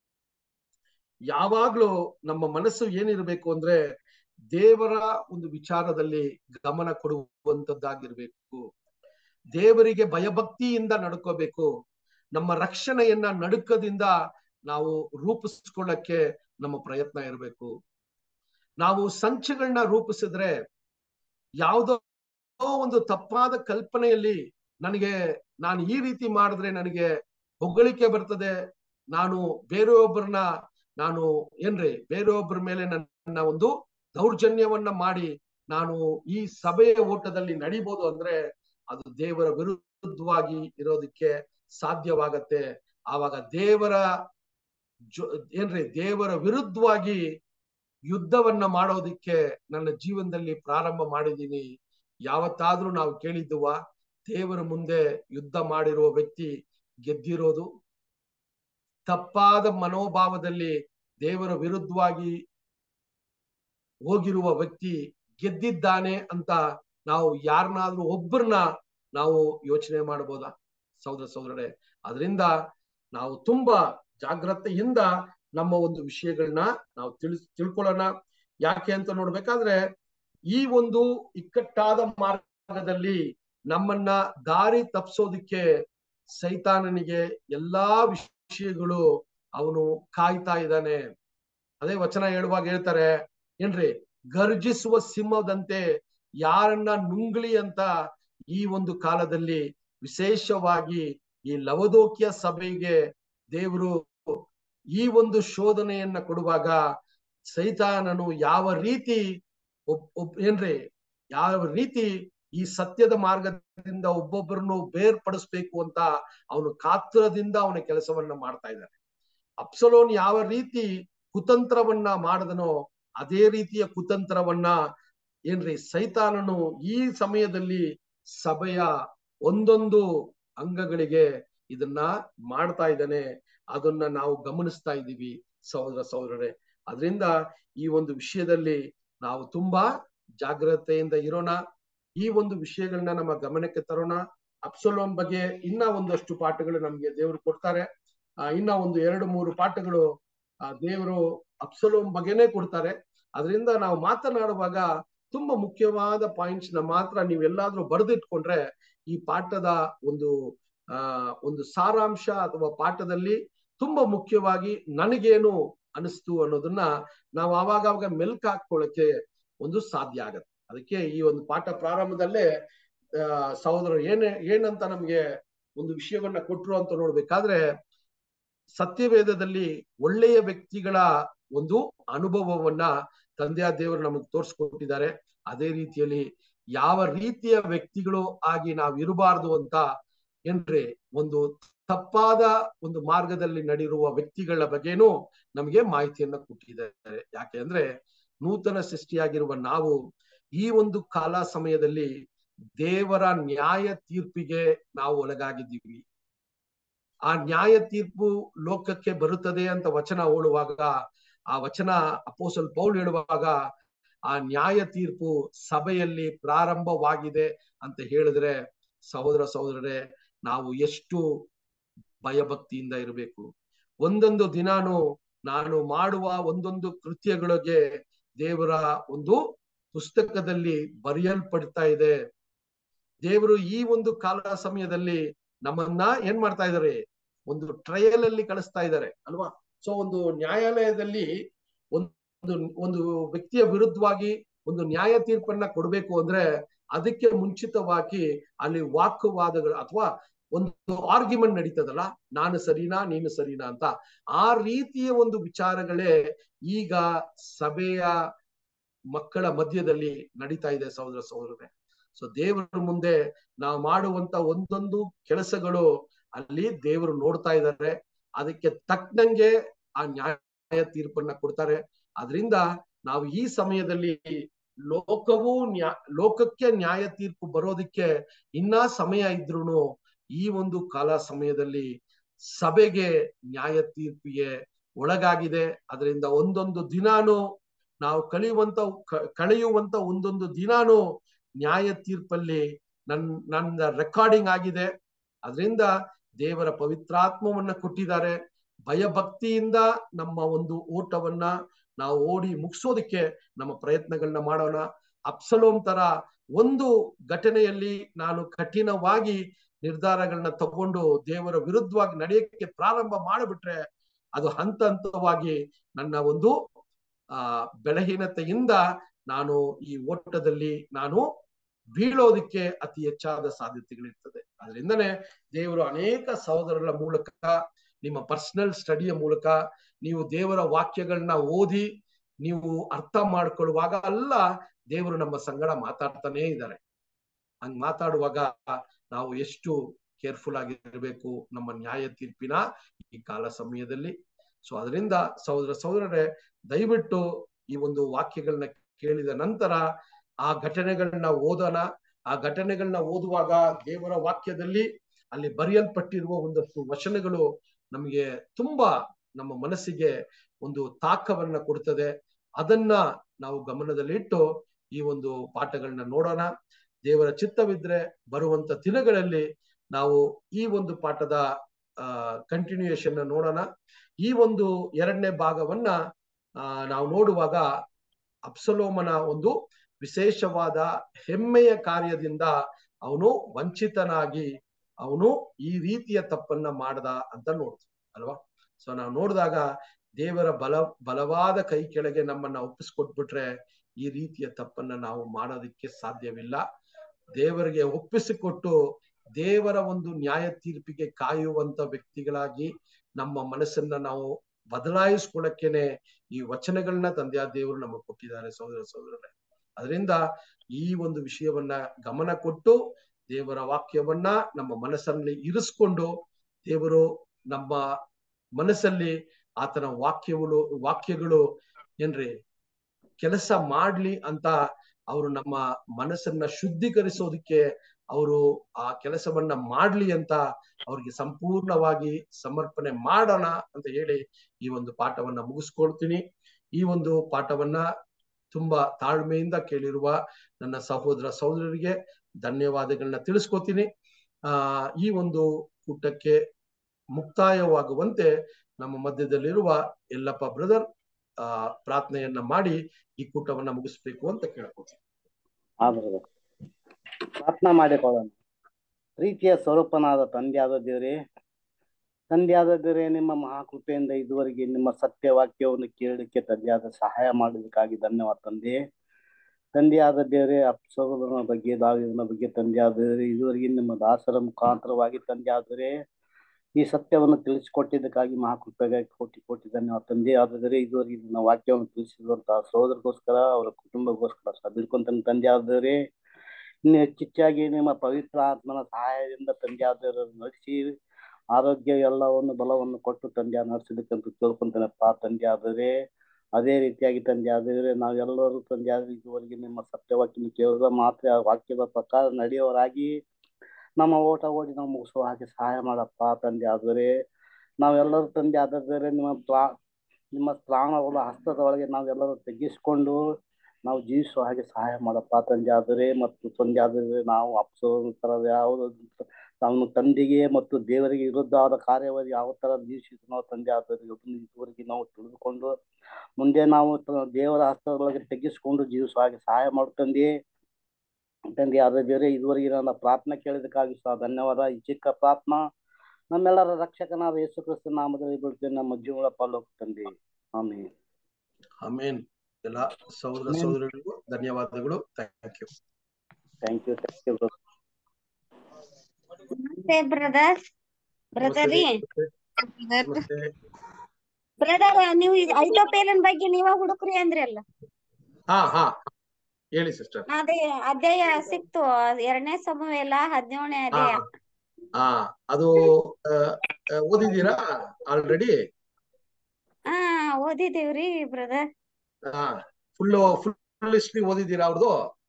ಯಾವಾಗ್ಲೂ ನಮ್ಮ ಮನಸ್ಸು ಏನಿರ್ಬೇಕು ಅಂದ್ರೆ ದೇವರ ಒಂದು ವಿಚಾರದಲ್ಲಿ ಗಮನ ಕೊಡುವಂತದ್ದಾಗಿರ್ಬೇಕು ದೇವರಿಗೆ ಭಯಭಕ್ತಿಯಿಂದ ನಡ್ಕೋಬೇಕು ನಮ್ಮ ರಕ್ಷಣೆಯನ್ನ ನಡುಕದಿಂದ ನಾವು ರೂಪಿಸ್ಕೊಳ್ಳಕ್ಕೆ ನಮ್ಮ ಪ್ರಯತ್ನ ಇರಬೇಕು ನಾವು ಸಂಚಗಳನ್ನ ರೂಪಿಸಿದ್ರೆ ಯಾವುದೋ ಒಂದು ತಪ್ಪಾದ ಕಲ್ಪನೆಯಲ್ಲಿ ನನಗೆ ನಾನು ಈ ರೀತಿ ಮಾಡಿದ್ರೆ ನನಗೆ ಹೊಗಳಿಕೆ ಬರ್ತದೆ ನಾನು ಬೇರೆಯೊಬ್ಬರನ್ನ ನಾನು ಏನ್ರಿ ಬೇರೆಯೊಬ್ಬರ ಮೇಲೆ ನನ್ನ ಒಂದು ದೌರ್ಜನ್ಯವನ್ನ ಮಾಡಿ ನಾನು ಈ ಸಭೆಯ ಓಟದಲ್ಲಿ ನಡಿಬೋದು ಅಂದ್ರೆ ಅದು ದೇವರ ವಿರುದ್ಧವಾಗಿ ಇರೋದಕ್ಕೆ ಸಾಧ್ಯವಾಗತ್ತೆ ಆವಾಗ ದೇವರ ಜೊ ಏನ್ರಿ ದೇವರ ವಿರುದ್ಧವಾಗಿ ಯುದ್ಧವನ್ನ ಮಾಡೋದಿಕ್ಕೆ ನನ್ನ ಜೀವನದಲ್ಲಿ ಪ್ರಾರಂಭ ಮಾಡಿದೀನಿ ಯಾವತ್ತಾದ್ರೂ ನಾವು ಕೇಳಿದ್ದುವ ದೇವರ ಮುಂದೆ ಯುದ್ಧ ಮಾಡಿರುವ ವ್ಯಕ್ತಿ ಗೆದ್ದಿರೋದು ತಪ್ಪಾದ ಮನೋಭಾವದಲ್ಲಿ ದೇವರ ವಿರುದ್ಧವಾಗಿ ಹೋಗಿರುವ ವ್ಯಕ್ತಿ ಗೆದ್ದಿದ್ದಾನೆ ಅಂತ ನಾವು ಯಾರನ್ನಾದ್ರೂ ಒಬ್ಬರನ್ನ ನಾವು ಯೋಚನೆ ಮಾಡಬಹುದಾ ಸಹೋದರ ಸಹೋದರರೇ ಅದರಿಂದ ನಾವು ತುಂಬಾ ಜಾಗ್ರತೆಯಿಂದ ನಮ್ಮ ಒಂದು ವಿಷಯಗಳನ್ನ ನಾವು ತಿಳಿಸ್ ತಿಳ್ಕೊಳ್ಳೋಣ ಯಾಕೆ ಅಂತ ನೋಡ್ಬೇಕಾದ್ರೆ ಈ ಒಂದು ಇಕ್ಕಟ್ಟಾದ ಮಾರ್ಗದಲ್ಲಿ ನಮ್ಮನ್ನ ದಾರಿ ತಪ್ಪಿಸೋದಿಕ್ಕೆ ಸೈತಾನನಿಗೆ ಎಲ್ಲಾ ವಿಷಯಗಳು ಅವನು ಕಾಯ್ತಾ ಇದ್ದಾನೆ ಅದೇ ವಚನ ಹೇಳುವಾಗ ಹೇಳ್ತಾರೆ ಏನ್ರಿ ಗರ್ಜಿಸುವ ಸಿಂಹದಂತೆ ಯಾರನ್ನ ನುಂಗ್ಲಿ ಅಂತ ಈ ಒಂದು ಕಾಲದಲ್ಲಿ ವಿಶೇಷವಾಗಿ ಈ ಲವದೋಕಿಯ ಸಭೆಗೆ ದೇವರು ಈ ಒಂದು ಶೋಧನೆಯನ್ನ ಕೊಡುವಾಗ ಸೈತಾನನು ಯಾವ ರೀತಿ ಏನ್ರಿ ಯಾವ ರೀತಿ ಈ ಸತ್ಯದ ಮಾರ್ಗದಿಂದ ಒಬ್ಬೊಬ್ಬರನ್ನು ಬೇರ್ಪಡಿಸ್ಬೇಕು ಅಂತ ಅವನು ಕಾತುರದಿಂದ ಅವನ ಕೆಲಸವನ್ನ ಮಾಡ್ತಾ ಇದ್ದಾನೆ ಅಪ್ಸಲೋನ್ ಯಾವ ರೀತಿ ಕುತಂತ್ರವನ್ನ ಮಾಡದನೋ ಅದೇ ರೀತಿಯ ಕುತಂತ್ರವನ್ನ ಏನ್ರಿ ಸೈತಾನನು ಈ ಸಮಯದಲ್ಲಿ ಸಭೆಯ ಒಂದೊಂದು ಅಂಗಗಳಿಗೆ ಇದನ್ನ ಮಾಡ್ತಾ ಇದ್ದಾನೆ ಅದನ್ನ ನಾವು ಗಮನಿಸ್ತಾ ಇದ್ದೀವಿ ಸಹೋದರ ಸಹೋದರರೇ ಅದರಿಂದ ಈ ಒಂದು ವಿಷಯದಲ್ಲಿ ನಾವು ತುಂಬಾ ಜಾಗ್ರತೆಯಿಂದ ಇರೋಣ ಈ ಒಂದು ವಿಷಯಗಳನ್ನ ನಮ್ಮ ಗಮನಕ್ಕೆ ತರೋಣ ಅಪ್ಸಲೋನ್ ಬಗ್ಗೆ ಇನ್ನ ಒಂದಷ್ಟು ಪಾಠಗಳು ನಮ್ಗೆ ದೇವರು ಕೊಡ್ತಾರೆ ಆ ಇನ್ನ ಒಂದು ಎರಡು ಮೂರು ಪಾಠಗಳು ಆ ದೇವರು ಅಪ್ಸಲೋನ್ ಬಗ್ಗೆನೇ ಕೊಡ್ತಾರೆ ಅದರಿಂದ ನಾವು ಮಾತನಾಡುವಾಗ ತುಂಬಾ ಮುಖ್ಯವಾದ ಪಾಯಿಂಟ್ಸ್ ನ ಮಾತ್ರ ನೀವೆಲ್ಲಾದ್ರೂ ಬರೆದಿಟ್ಕೊಂಡ್ರೆ ಈ ಪಾಠದ ಒಂದು ಆ ಒಂದು ಸಾರಾಂಶ ಅಥವಾ ಪಾಠದಲ್ಲಿ ತುಂಬಾ ಮುಖ್ಯವಾಗಿ ನನಗೇನು ಅನಿಸ್ತು ಅನ್ನೋದನ್ನ ನಾವು ಆವಾಗ ಅವಾಗ ಮೆಲ್ಕ್ ಹಾಕೊಳ್ಳಕ್ಕೆ ಒಂದು ಸಾಧ್ಯ ಆಗತ್ತೆ ಅದಕ್ಕೆ ಈ ಒಂದು ಪಾಠ ಪ್ರಾರಂಭದಲ್ಲೇ ಆ ಸಹೋದರರು ಏನೇ ಏನಂತ ನಮ್ಗೆ ಒಂದು ವಿಷಯವನ್ನ ಕೊಟ್ರು ಅಂತ ನೋಡ್ಬೇಕಾದ್ರೆ ಸತ್ಯವೇದದಲ್ಲಿ ಒಳ್ಳೆಯ ವ್ಯಕ್ತಿಗಳ ಒಂದು ಅನುಭವವನ್ನ ತಂದೆಯ ದೇವರು ನಮಗೆ ತೋರಿಸ್ಕೊಟ್ಟಿದ್ದಾರೆ ಅದೇ ರೀತಿಯಲ್ಲಿ ಯಾವ ರೀತಿಯ ವ್ಯಕ್ತಿಗಳು ಆಗಿ ನಾವು ಇರಬಾರ್ದು ಅಂತ ಏನ್ರಿ ಒಂದು ತಪ್ಪಾದ ಒಂದು ಮಾರ್ಗದಲ್ಲಿ ನಡಿರುವ ವ್ಯಕ್ತಿಗಳ ಬಗ್ಗೆನೂ ನಮಗೆ ಮಾಹಿತಿಯನ್ನ ಕೊಟ್ಟಿದ್ದಾರೆ ಯಾಕೆ ಅಂದ್ರೆ ನೂತನ ಸೃಷ್ಟಿಯಾಗಿರುವ ನಾವು ಈ ಒಂದು ಕಾಲ ಸಮಯದಲ್ಲಿ ದೇವರ ನ್ಯಾಯ ತೀರ್ಪಿಗೆ ನಾವು ಒಳಗಾಗಿದ್ದೀವಿ ಆ ನ್ಯಾಯ ತೀರ್ಪು ಲೋಕಕ್ಕೆ ಬರುತ್ತದೆ ಅಂತ ವಚನ ಓಡುವಾಗ ಆ ವಚನ ಅಪೋಸಲ್ ಪೌಲ್ ಹೇಳುವಾಗ ಆ ನ್ಯಾಯ ತೀರ್ಪು ಸಭೆಯಲ್ಲಿ ಪ್ರಾರಂಭವಾಗಿದೆ ಅಂತ ಹೇಳಿದ್ರೆ ಸಹೋದರ ಸಹೋದರರೇ ನಾವು ಎಷ್ಟು ಭಯಭಕ್ತಿಯಿಂದ ಇರಬೇಕು ಒಂದೊಂದು ದಿನಾನು ನಾನು ಮಾಡುವ ಒಂದೊಂದು ಕೃತ್ಯಗಳಿಗೆ ದೇವರ ಒಂದು ಪುಸ್ತಕದಲ್ಲಿ ಬರೆಯಲ್ಪಡ್ತಾ ಇದೆ ದೇವರು ಈ ಒಂದು ಕಾಲ ಸಮಯದಲ್ಲಿ ನಮ್ಮನ್ನ ಏನ್ ಮಾಡ್ತಾ ಇದ್ದಾರೆ ಒಂದು ಟ್ರಯಲ್ ಅಲ್ಲಿ ಕಳಿಸ್ತಾ ಇದ್ದಾರೆ ಅಲ್ವಾ ಸೊ ಒಂದು ನ್ಯಾಯಾಲಯದಲ್ಲಿ ಒಂದು ಒಂದು ವ್ಯಕ್ತಿಯ ವಿರುದ್ಧವಾಗಿ ಒಂದು ನ್ಯಾಯ ತೀರ್ಪನ್ನ ಕೊಡ್ಬೇಕು ಅಂದ್ರೆ ಅದಕ್ಕೆ ಮುಂಚಿತವಾಗಿ ಅಲ್ಲಿ ವಾಕ್ವಾದಗಳು ಅಥವಾ ಒಂದು ಆರ್ಗ್ಯುಮೆಂಟ್ ನಡೀತದಲ್ಲ ನಾನು ಸರಿನಾ ನೀನು ಸರಿನಾ ಅಂತ ಆ ರೀತಿಯ ಒಂದು ವಿಚಾರಗಳೇ ಈಗ ಸಭೆಯ ಮಕ್ಕಳ ಮಧ್ಯದಲ್ಲಿ ನಡೀತಾ ಇದೆ ಸಹೋದರ ಸಹೋದರರೇ ಸೊ ದೇವರ ಮುಂದೆ ನಾವು ಮಾಡುವಂತ ಒಂದೊಂದು ಕೆಲಸಗಳು ಅಲ್ಲಿ ದೇವರು ನೋಡ್ತಾ ಇದ್ದಾರೆ ಅದಕ್ಕೆ ತಕ್ಕಂಗೆ ಆ ನ್ಯಾಯ ತೀರ್ಪನ್ನ ಕೊಡ್ತಾರೆ ಅದರಿಂದ ನಾವು ಈ ಸಮಯದಲ್ಲಿ ಲೋಕವು ನ್ಯಾ ಲೋಕಕ್ಕೆ ನ್ಯಾಯ ತೀರ್ಪು ಬರೋದಿಕ್ಕೆ ಇನ್ನ ಸಮಯ ಇದ್ರೂನು ಈ ಒಂದು ಕಾಲ ಸಮಯದಲ್ಲಿ ಸಭೆಗೆ ನ್ಯಾಯ ತೀರ್ಪಿಗೆ ಒಳಗಾಗಿದೆ ಅದರಿಂದ ಒಂದೊಂದು ದಿನಾನು ನಾವು ಕಳೆಯುವಂತ ಕ- ಕಳೆಯುವಂತ ಒಂದೊಂದು ದಿನಾನು ನ್ಯಾಯ ತೀರ್ಪಲ್ಲಿ ನನ್ ನನ್ನ ರೆಕಾರ್ಡಿಂಗ್ ಆಗಿದೆ ಅದರಿಂದ ದೇವರ ಪವಿತ್ರಾತ್ಮವನ್ನ ಕೊಟ್ಟಿದ್ದಾರೆ ಭಯಭಕ್ತಿಯಿಂದ ನಮ್ಮ ಒಂದು ಓಟವನ್ನ ನಾವು ಓಡಿ ಮುಗಿಸೋದಕ್ಕೆ ನಮ್ಮ ಪ್ರಯತ್ನಗಳನ್ನ ಮಾಡೋಣ ಅಪ್ಸಲೋಮ್ ತರ ಒಂದು ಘಟನೆಯಲ್ಲಿ ನಾನು ಕಠಿಣವಾಗಿ ನಿರ್ಧಾರಗಳನ್ನ ತಗೊಂಡು ದೇವರ ವಿರುದ್ಧವಾಗಿ ನಡೆಯಕ್ಕೆ ಪ್ರಾರಂಭ ಮಾಡಿಬಿಟ್ರೆ ಅದು ಹಂತ ಹಂತವಾಗಿ ನನ್ನ ಒಂದು ಆ ಬೆಳಹೀನತೆಯಿಂದ ನಾನು ಈ ಓಟದಲ್ಲಿ ನಾನು ಬೀಳೋದಿಕ್ಕೆ ಅತಿ ಹೆಚ್ಚಾದ ಸಾಧ್ಯತೆಗಳಿರ್ತದೆ ಅದರಿಂದನೇ ದೇವರು ಅನೇಕ ಸಹೋದರರ ಮೂಲಕ ನಿಮ್ಮ ಪರ್ಸನಲ್ ಸ್ಟಡಿಯ ಮೂಲಕ ನೀವು ದೇವರ ವಾಕ್ಯಗಳನ್ನ ಓದಿ ನೀವು ಅರ್ಥ ಮಾಡ್ಕೊಳ್ಳುವಾಗ ಅಲ್ಲ ದೇವರು ನಮ್ಮ ಸಂಗಡ ಮಾತಾಡ್ತಾನೇ ಇದ್ದಾರೆ ಹಂಗ್ ಮಾತಾಡುವಾಗ ನಾವು ಎಷ್ಟು ಕೇರ್ಫುಲ್ ಆಗಿರ್ಬೇಕು ನಮ್ಮ ನ್ಯಾಯ ತೀರ್ಪಿನ ಈ ಕಾಲ ಸಮಯದಲ್ಲಿ ಸೊ ಅದರಿಂದ ಸಹೋದರ ಸಹೋದರರೇ ದಯವಿಟ್ಟು ಈ ಒಂದು ವಾಕ್ಯಗಳನ್ನ ಕೇಳಿದ ನಂತರ ಆ ಘಟನೆಗಳನ್ನ ಓದೋಣ ಆ ಘಟನೆಗಳನ್ನ ಓದುವಾಗ ದೇವರ ವಾಕ್ಯದಲ್ಲಿ ಅಲ್ಲಿ ಬರೆಯಲ್ಪಟ್ಟಿರುವ ಒಂದಷ್ಟು ವಚನಗಳು ನಮಗೆ ತುಂಬಾ ನಮ್ಮ ಮನಸ್ಸಿಗೆ ಒಂದು ತಾಕವನ್ನ ಕೊಡ್ತದೆ ಅದನ್ನ ನಾವು ಗಮನದಲ್ಲಿಟ್ಟು ಈ ಒಂದು ಪಾಠಗಳನ್ನ ನೋಡೋಣ ದೇವರ ಚಿತ್ತವಿದ್ರೆ ಬರುವಂತ ದಿನಗಳಲ್ಲಿ ನಾವು ಈ ಒಂದು ಪಾಠದ ಆ ಕಂಟಿನ್ಯೂಯೇಷನ್ ನೋಡೋಣ ಈ ಒಂದು ಎರಡನೇ ಭಾಗವನ್ನ ಆ ನಾವು ನೋಡುವಾಗ ಅಪ್ಸಲೋಮನ ಒಂದು ವಿಶೇಷವಾದ ಹೆಮ್ಮೆಯ ಕಾರ್ಯದಿಂದ ಅವನು ವಂಚಿತನಾಗಿ ಅವನು ಈ ರೀತಿಯ ತಪ್ಪನ್ನ ಮಾಡ್ದ ಅಂತ ನೋಡ್ತೀವಿ ಅಲ್ವಾ ಸೊ ನಾವು ನೋಡಿದಾಗ ದೇವರ ಬಲ ಬಲವಾದ ಕೈ ಕೆಳಗೆ ನಮ್ಮನ್ನ ಒಪ್ಪಿಸ್ಕೊಟ್ಬಿಟ್ರೆ ಈ ರೀತಿಯ ತಪ್ಪನ್ನ ನಾವು ಮಾಡೋದಕ್ಕೆ ಸಾಧ್ಯವಿಲ್ಲ ದೇವರಿಗೆ ಒಪ್ಪಿಸಿಕೊಟ್ಟು ದೇವರ ಒಂದು ನ್ಯಾಯ ತೀರ್ಪಿಗೆ ಕಾಯುವಂತ ವ್ಯಕ್ತಿಗಳಾಗಿ ನಮ್ಮ ಮನಸ್ಸನ್ನ ನಾವು ಬದಲಾಯಿಸ್ಕೊಳಕ್ಕೇನೆ ಈ ವಚನಗಳನ್ನ ತಂದೆಯ ದೇವರು ನಮಗೆ ಕೊಟ್ಟಿದ್ದಾರೆ ಸಹೋದರ ಸಹೋದರರೇ ಅದರಿಂದ ಈ ಒಂದು ವಿಷಯವನ್ನ ಗಮನ ಕೊಟ್ಟು ದೇವರ ವಾಕ್ಯವನ್ನ ನಮ್ಮ ಮನಸ್ಸಲ್ಲಿ ಇರಿಸ್ಕೊಂಡು ದೇವರು ನಮ್ಮ ಮನಸ್ಸಲ್ಲಿ ಆತನ ವಾಕ್ಯಗಳು ವಾಕ್ಯಗಳು ಏನ್ರಿ ಕೆಲಸ ಮಾಡ್ಲಿ ಅಂತ ಅವರು ನಮ್ಮ ಮನಸ್ಸನ್ನ ಶುದ್ಧೀಕರಿಸೋದಕ್ಕೆ ಅವರು ಆ ಕೆಲಸವನ್ನ ಮಾಡ್ಲಿ ಅಂತ ಅವ್ರಿಗೆ ಸಂಪೂರ್ಣವಾಗಿ ಸಮರ್ಪಣೆ ಮಾಡೋಣ ಅಂತ ಹೇಳಿ ಈ ಒಂದು ಪಾಠವನ್ನ ಮುಗಿಸ್ಕೊಳ್ತೀನಿ ಈ ಒಂದು ಪಾಠವನ್ನ ತುಂಬಾ ತಾಳ್ಮೆಯಿಂದ ಕೇಳಿರುವ ನನ್ನ ಸಹೋದರ ಸಹೋದರರಿಗೆ ಧನ್ಯವಾದಗಳನ್ನ ತಿಳಿಸ್ಕೊತೀನಿ ಆ ಈ ಒಂದು ಕೂಟಕ್ಕೆ ಮುಕ್ತಾಯವಾಗುವಂತೆ ನಮ್ಮ ಮಧ್ಯದಲ್ಲಿರುವ ಎಲ್ಲಪ್ಪ ಬ್ರದರ್ ಆ ಪ್ರಾರ್ಥನೆಯನ್ನ ಮಾಡಿ ಈ ಕೂಟವನ್ನ ಮುಗಿಸ್ಬೇಕು ಅಂತ ಕೇಳ್ಕೊತೀನಿ ಆದ್ರೆ ಪ್ರಾರ್ಥನಾ ಮಾಡಿಕೊಳ್ಳೋಣ ಪ್ರೀತಿಯ ಸ್ವರೂಪನಾದ ತಂದೆಯಾದ ದೇವರೇ ತಂದೆಯಾದ ದೇವರೇ ನಿಮ್ಮ ಮಹಾಕೃಪೆಯಿಂದ ಇದುವರೆಗೆ ನಿಮ್ಮ ಸತ್ಯ ವಾಕ್ಯವನ್ನು ಕೇಳಲಿಕ್ಕೆ ತಂದೆಯಾದ ಸಹಾಯ ಮಾಡೋದಕ್ಕಾಗಿ ಧನ್ಯವಾದ ತಂದೆ ತಂದೆಯಾದ ದೇವರೇ ಅಪ್ಸೋದನ ಬಗ್ಗೆ ದಾವಿದನ ಬಗ್ಗೆ ತಂದೆಯಾದ ದೇವರೇ ಇದುವರೆಗೆ ನಿಮ್ಮ ದಾಸರ ಮುಖಾಂತರವಾಗಿ ತಂದೆಯಾದರೆ ಈ ಸತ್ಯವನ್ನು ತಿಳಿಸಿಕೊಟ್ಟಿದ್ದಕ್ಕಾಗಿ ಮಹಾಕೃಪೆಗಾಗಿ ಕೋಟಿ ಕೋಟಿ ಧನ್ಯವಾದ ತಂದೆ ಆದರೆ ಇದುವರೆಗೆ ನನ್ನ ವಾಕ್ಯವನ್ನು ತಿಳಿಸಿರುವಂತಹ ಸಹೋದರಗೋಸ್ಕರ ಅವರ ಕುಟುಂಬಗೋಸ್ಕರ ಸಹ ಬಿಡ್ಕೊಂತಾನೆ ತಂದೆ ಆದರೆ ಇನ್ನು ಹೆಚ್ಚೆಚ್ಚಾಗಿ ನಿಮ್ಮ ಪವಿತ್ರ ಆತ್ಮನ ಸಹಾಯದಿಂದ ತಂದೆ ಆದವರು ನಡೆಸಿ ಆರೋಗ್ಯ ಎಲ್ಲವನ್ನು ಬಲವನ್ನು ಕೊಟ್ಟು ತಂದೆ ನಡೆಸಲಿಕ್ಕಂತ ಕೇಳ್ಕೊಂತಾನಪ್ಪ ತಂದೆ ಆದರೆ ಅದೇ ರೀತಿಯಾಗಿ ತಂದೆ ಆದರೆ ನಾವೆಲ್ಲರೂ ತಂದೆ ಆದ್ರೆ ಇದುವರೆಗೆ ನಿಮ್ಮ ಸತ್ಯವಾಕ್ಯ ಕೇಳಿದ ಮಾತ್ರ ಆ ವಾಕ್ಯದ ಪ್ರಕಾರ ನಡೆಯುವವರಾಗಿ ನಮ್ಮ ಓಟ ಓಡಿ ನಾವು ಮುಗಿಸುವ ಹಾಗೆ ಸಹಾಯ ಮಾಡಪ್ಪ ತಂದೆ ಆದರೆ ನಾವೆಲ್ಲರೂ ತಂದೆ ಆದರೆ ನಿಮ್ಮ ಪ್ರಾ ನಿಮ್ಮ ಪ್ರಾಣಗಳ ಹಸ್ತದ ಒಳಗೆ ನಾವೆಲ್ಲರೂ ತೆಗೆಸಿಕೊಂಡು ನಾವು ಜೀವಿಸುವ ಹಾಗೆ ಸಹಾಯ ಮಾಡಪ್ಪ ತಂದೆ ಆದರೆ ಮತ್ತು ತಂದೆ ಆದರೆ ನಾವು ಅಪ್ಸೋ ತರ ಯಾವುದು ಅವನು ತಂದೆಗೆ ಮತ್ತು ದೇವರಿಗೆ ವಿರುದ್ಧವಾದ ಕಾರ್ಯವಾಗಿ ಯಾವ ತರ ಜೀವಿಸಿದ್ರು ನಾವು ತಂದೆ ಆದರೆ ಇದುವರೆಗೆ ನಾವು ತಿಳಿದುಕೊಂಡು ಮುಂದೆ ನಾವು ತ- ದೇವರ ಹಸ್ತದೊಳಗೆ ತೆಗೆಸಿಕೊಂಡು ಜೀವಿಸುವ ಹಾಗೆ ಸಹಾಯ ಮಾಡು ತಂದೆ ತಂದೆ ಆದ ದೇವರೇ ಇದುವರೆಗೆ ನನ್ನ ಪ್ರಾರ್ಥನೆ ಕೇಳಿದಕ್ಕಾಗಿ ಸಹ ಧನ್ಯವಾದ ಈ ಚಿಕ್ಕ ಪ್ರಾರ್ಥನಾ ನಮ್ಮೆಲ್ಲರ ರಕ್ಷಕನಾದ ಯೇಸು ಕ್ರಿಸ್ತ ನಾಮದಲ್ಲಿ ಬಿಡ್ತೇನೆ ನಮ್ಮ ಜೀವನ ಪಾಲೋಕ ತಂದೆ ಆಮೇಲೆ ಆಮೇನ್ ಎಲ್ಲ ಸಹೋದರ ಸಹೋದರಿಗಳಿಗೂ ಧನ್ಯವಾದಗಳು thank you thank you thank you ನಮಸ್ತೆ ಬ್ರದರ್ ಬ್ರದರ್ ರೀ ನಮಸ್ತೆ ಬ್ರದರ್ ನೀವು ಈಗ ಐಟೋಪೇಲನ್ ಬಗ್ಗೆ ನೀವ ಹುಡುಕ್ರಿ ಅಂದ್ರಿ ಅಲ್ಲ ಹಾ ಹಾ ಹೇಳಿ ಸಿಸ್ಟರ್ ಅದೇ ಅಧ್ಯಾಯ ಸಿಕ್ತು ಎರಡನೇ ಸಮುವೇಲ ಹದಿನೇಳನೇ ಹಾ ಅಧ್ಯಾಯ ಹಾ ಅದು ಆ, ಆ, ಓದಿದ್ದೀರಾ ಆಲ್ರೆಡಿ ಹಾ ಓದಿದೇವ್ರಿ ಬ್ರದರ್ ಹಾ ಫುಲ್ ಫುಲ್ ಹಿಸ್ಟ್ರಿ ಓದಿದ್ದೀರಾ ಅವ್ರದ್ದು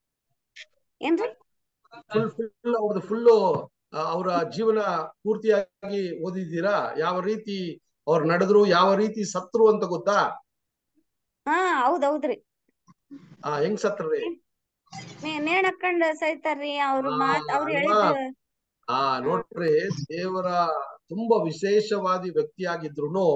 ಏನ್ರಿ ಫುಲ್ ಫುಲ್ ಅವ್ರದ್ದು ಫುಲ್ಲು ಅವರ ಜೀವನ ಪೂರ್ತಿಯಾಗಿ ಓದಿದ್ದೀರಾ ಯಾವ ರೀತಿ ಅವ್ರು ನಡೆದ್ರು ಯಾವ ರೀತಿ ಸತ್ರು ಅಂತ ಗೊತ್ತಾ ಹಾ ಹೌದ್ ಹೌದ್ರಿ ಆ ಹೆಂಗ್ ಸತ್ರಿ ನೇ- ನೇಣ್ ಹಾಕೊಂಡ್ ಸಾಯ್ತಾರ್ರಿ ಅವ್ರ ಆ, ಮಾತ್ ಅವ್ರು ಅಲ್ವಾ? ಹೇಳಿದ್ ಆ ನೋಡ್ರಿ ದೇವರ ತುಂಬಾ ವಿಶೇಷವಾದಿ ವ್ಯಕ್ತಿಯಾಗಿದ್ರು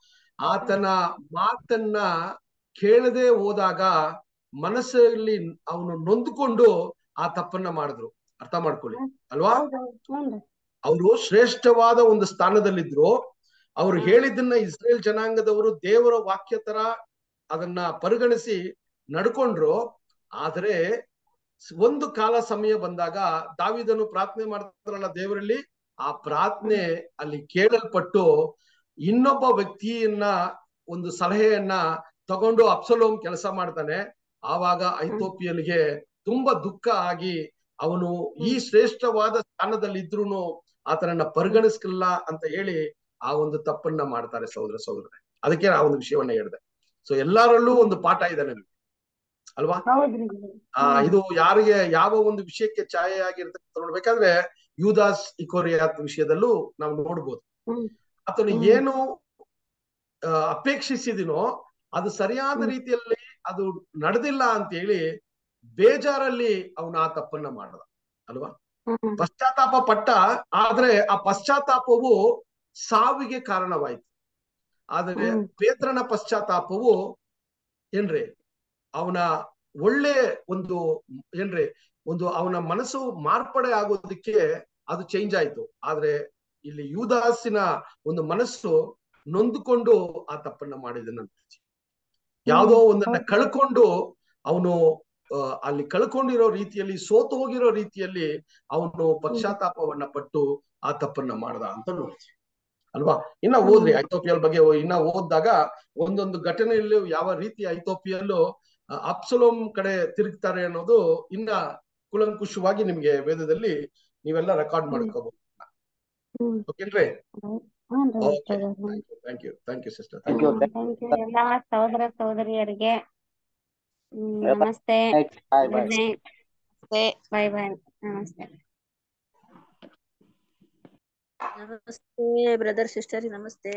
ಆತನ ಮಾತನ್ನ ಕೇಳದೆ ಹೋದಾಗ ಮನಸ್ಸಲ್ಲಿ ಅವನು ನೊಂದ್ಕೊಂಡು ಆ ತಪ್ಪನ್ನ ಮಾಡಿದ್ರು ಅರ್ಥ ಮಾಡ್ಕೊಳ್ಳಿ ಅಲ್ವಾ ಹೌದ್ ಹೌದ್ ಹ್ಞೂನ್ರಿ ಅವರು ಶ್ರೇಷ್ಠವಾದ ಒಂದು ಸ್ಥಾನದಲ್ಲಿದ್ರು ಅವ್ರು ಹೇಳಿದ್ದನ್ನ ಇಸ್ರೇಲ್ ಜನಾಂಗದವರು ದೇವರ ವಾಕ್ಯ ತರ ಅದನ್ನ ಪರಿಗಣಿಸಿ ನಡ್ಕೊಂಡ್ರು ಆದ್ರೆ ಸ್- ಒಂದು ಕಾಲ ಸಮಯ ಬಂದಾಗ ದಾವಿದನು ಪ್ರಾರ್ಥನೆ ಮಾಡ್ತಾರಲ್ಲ ದೇವರಲ್ಲಿ ಆ ಪ್ರಾರ್ಥನೆ ಅಲ್ಲಿ ಕೇಳಲ್ಪಟ್ಟು ಇನ್ನೊಬ್ಬ ವ್ಯಕ್ತಿಯನ್ನ ಒಂದು ಸಲಹೆಯನ್ನ ತಗೊಂಡು ಅಪ್ಸಲೋಮ್ ಕೆಲಸ ಮಾಡ್ತಾನೆ ಆವಾಗ ಐತೋಪಿಯಲ್ಗೆ ತುಂಬಾ ದುಃಖ ಆಗಿ ಅವನು ಈ ಶ್ರೇಷ್ಠವಾದ ಸ್ಥಾನದಲ್ಲಿ ಇದ್ರೂನು ಆತನನ್ನ ಪರಿಗಣಿಸ್ಕಿಲ್ಲ ಅಂತ ಹೇಳಿ ಆ ಒಂದು ತಪ್ಪನ್ನ ಮಾಡ್ತಾರೆ ಸಹೋದರ ಸಹೋದರ ಅದಕ್ಕೆ ಆ ಒಂದು ವಿಷಯವನ್ನ ಹೇಳಿದೆ ಸೊ ಎಲ್ಲರಲ್ಲೂ ಒಂದು ಪಾಠ ಇದೆ ನನಗೆ ಅಲ್ವಾ ಹೌದ್ರಿ ಆ ಇದು ಯಾರಿಗೆ ಯಾವ ಒಂದು ವಿಷಯಕ್ಕೆ ಛಾಯೆ ಆಗಿರ್ತಕ್ಕಂಥ ನೋಡ್ಬೇಕಾದ್ರೆ ಯೂದಾಸ್ ಇಕೋರಿಯಾತ್ ವಿಷಯದಲ್ಲೂ ನಾವು ನೋಡ್ಬೋದು ಹ್ಮ್. ಆತನು ಹ್ಮ್. ಏನು ಆ, ಅಪೇಕ್ಷಿಸಿದಿನೋ ಅದು ಸರಿಯಾದ ಹ್ಮ್. ರೀತಿಯಲ್ಲಿ ಅದು ನಡೆದಿಲ್ಲ ಅಂತ ಹೇಳಿ ಬೇಜಾರಲ್ಲಿ ಅವನು ಆ ತಪ್ಪನ್ನ ಮಾಡದ ಅಲ್ವಾ ಹ್ಮ್ ಪಶ್ಚಾತ್ತಾಪ ಪಟ್ಟ ಆದ್ರೆ ಆ ಪಶ್ಚಾತ್ತಾಪವು ಸಾವಿಗೆ ಕಾರಣವಾಯ್ತು ಆದರೆ ಹ್ಮ್. ಪೇತ್ರನ ಪಶ್ಚಾತ್ತಾಪವು ಏನ್ರಿ ಅವನ ಒಳ್ಳೆ ಒಂದು ಏನ್ರಿ ಒಂದು ಅವನ ಮನಸ್ಸು ಮಾರ್ಪಡೆ ಆಗೋದಕ್ಕೆ ಅದು ಚೇಂಜ್ ಆಯ್ತು ಆದ್ರೆ ಇಲ್ಲಿ ಯೂದಾಸಿನ ಒಂದು ಮನಸ್ಸು ನೊಂದುಕೊಂಡು ಆ ತಪ್ಪನ್ನ ಮಾಡಿದನ ಯಾವುದೋ ಒಂದನ್ನ ಕಳ್ಕೊಂಡು ಅವನು ಆ, ಅಲ್ಲಿ ಕಳ್ಕೊಂಡಿರೋ ರೀತಿಯಲ್ಲಿ ಸೋತು ಹೋಗಿರೋ ರೀತಿಯಲ್ಲಿ ಅವನು ಪಶ್ಚಾತ್ತಾಪವನ್ನ ಪಟ್ಟು ಆ ತಪ್ಪನ್ನ ಮಾಡ್ದ ಅಂತ ನೋಡ್ತೀವಿ ಅಲ್ವಾ ಇನ್ನ ಓದ್ರಿ ಐತೋಪಿಯಲ್ ಬಗ್ಗೆ ಇನ್ನ ಓದಿದಾಗ ಒಂದೊಂದು ಘಟನೆಯಲ್ಲೂ ಯಾವ ರೀತಿ ಐತೋಪಿಯಲ್ಲೂ ಆ, ಅಪ್ಸಲೋಮ್ ಕಡೆ ತಿರುಗ್ತಾರೆ ಅನ್ನೋದು ಇನ್ನ ಕುಲಂಕುಷವಾಗಿ ನಿಮ್ಗೆ ವೇದದಲ್ಲಿ ನೀವೆಲ್ಲ ರೆಕಾರ್ಡ್ ಮಾಡ್ಕೋಬಹುದು ಹ್ಮ್ ಓಕೆನ್ರಿ ಹ್ಞೂನ್ರಿ ಓಕೆ ಹ್ಞೂ thank you thank you sister Thank you. Thank you ಎಲ್ಲಾ ಸಹೋದರ ಸಹೋದರಿಯರಿಗೆ ಹ್ಮ್, ಎಲ್ಲ- ನಮಸ್ತೆ ಬಾಯ್ ಬಾಯ್ ಗುಡ್ ನೈಟ್ ಬಾಯ್ ಬಾಯ್ ನಮಸ್ತೆ ನಮಸ್ತೆ ಬ್ರದರ್ ಸಿಸ್ಟರ್ ನಮಸ್ತೆ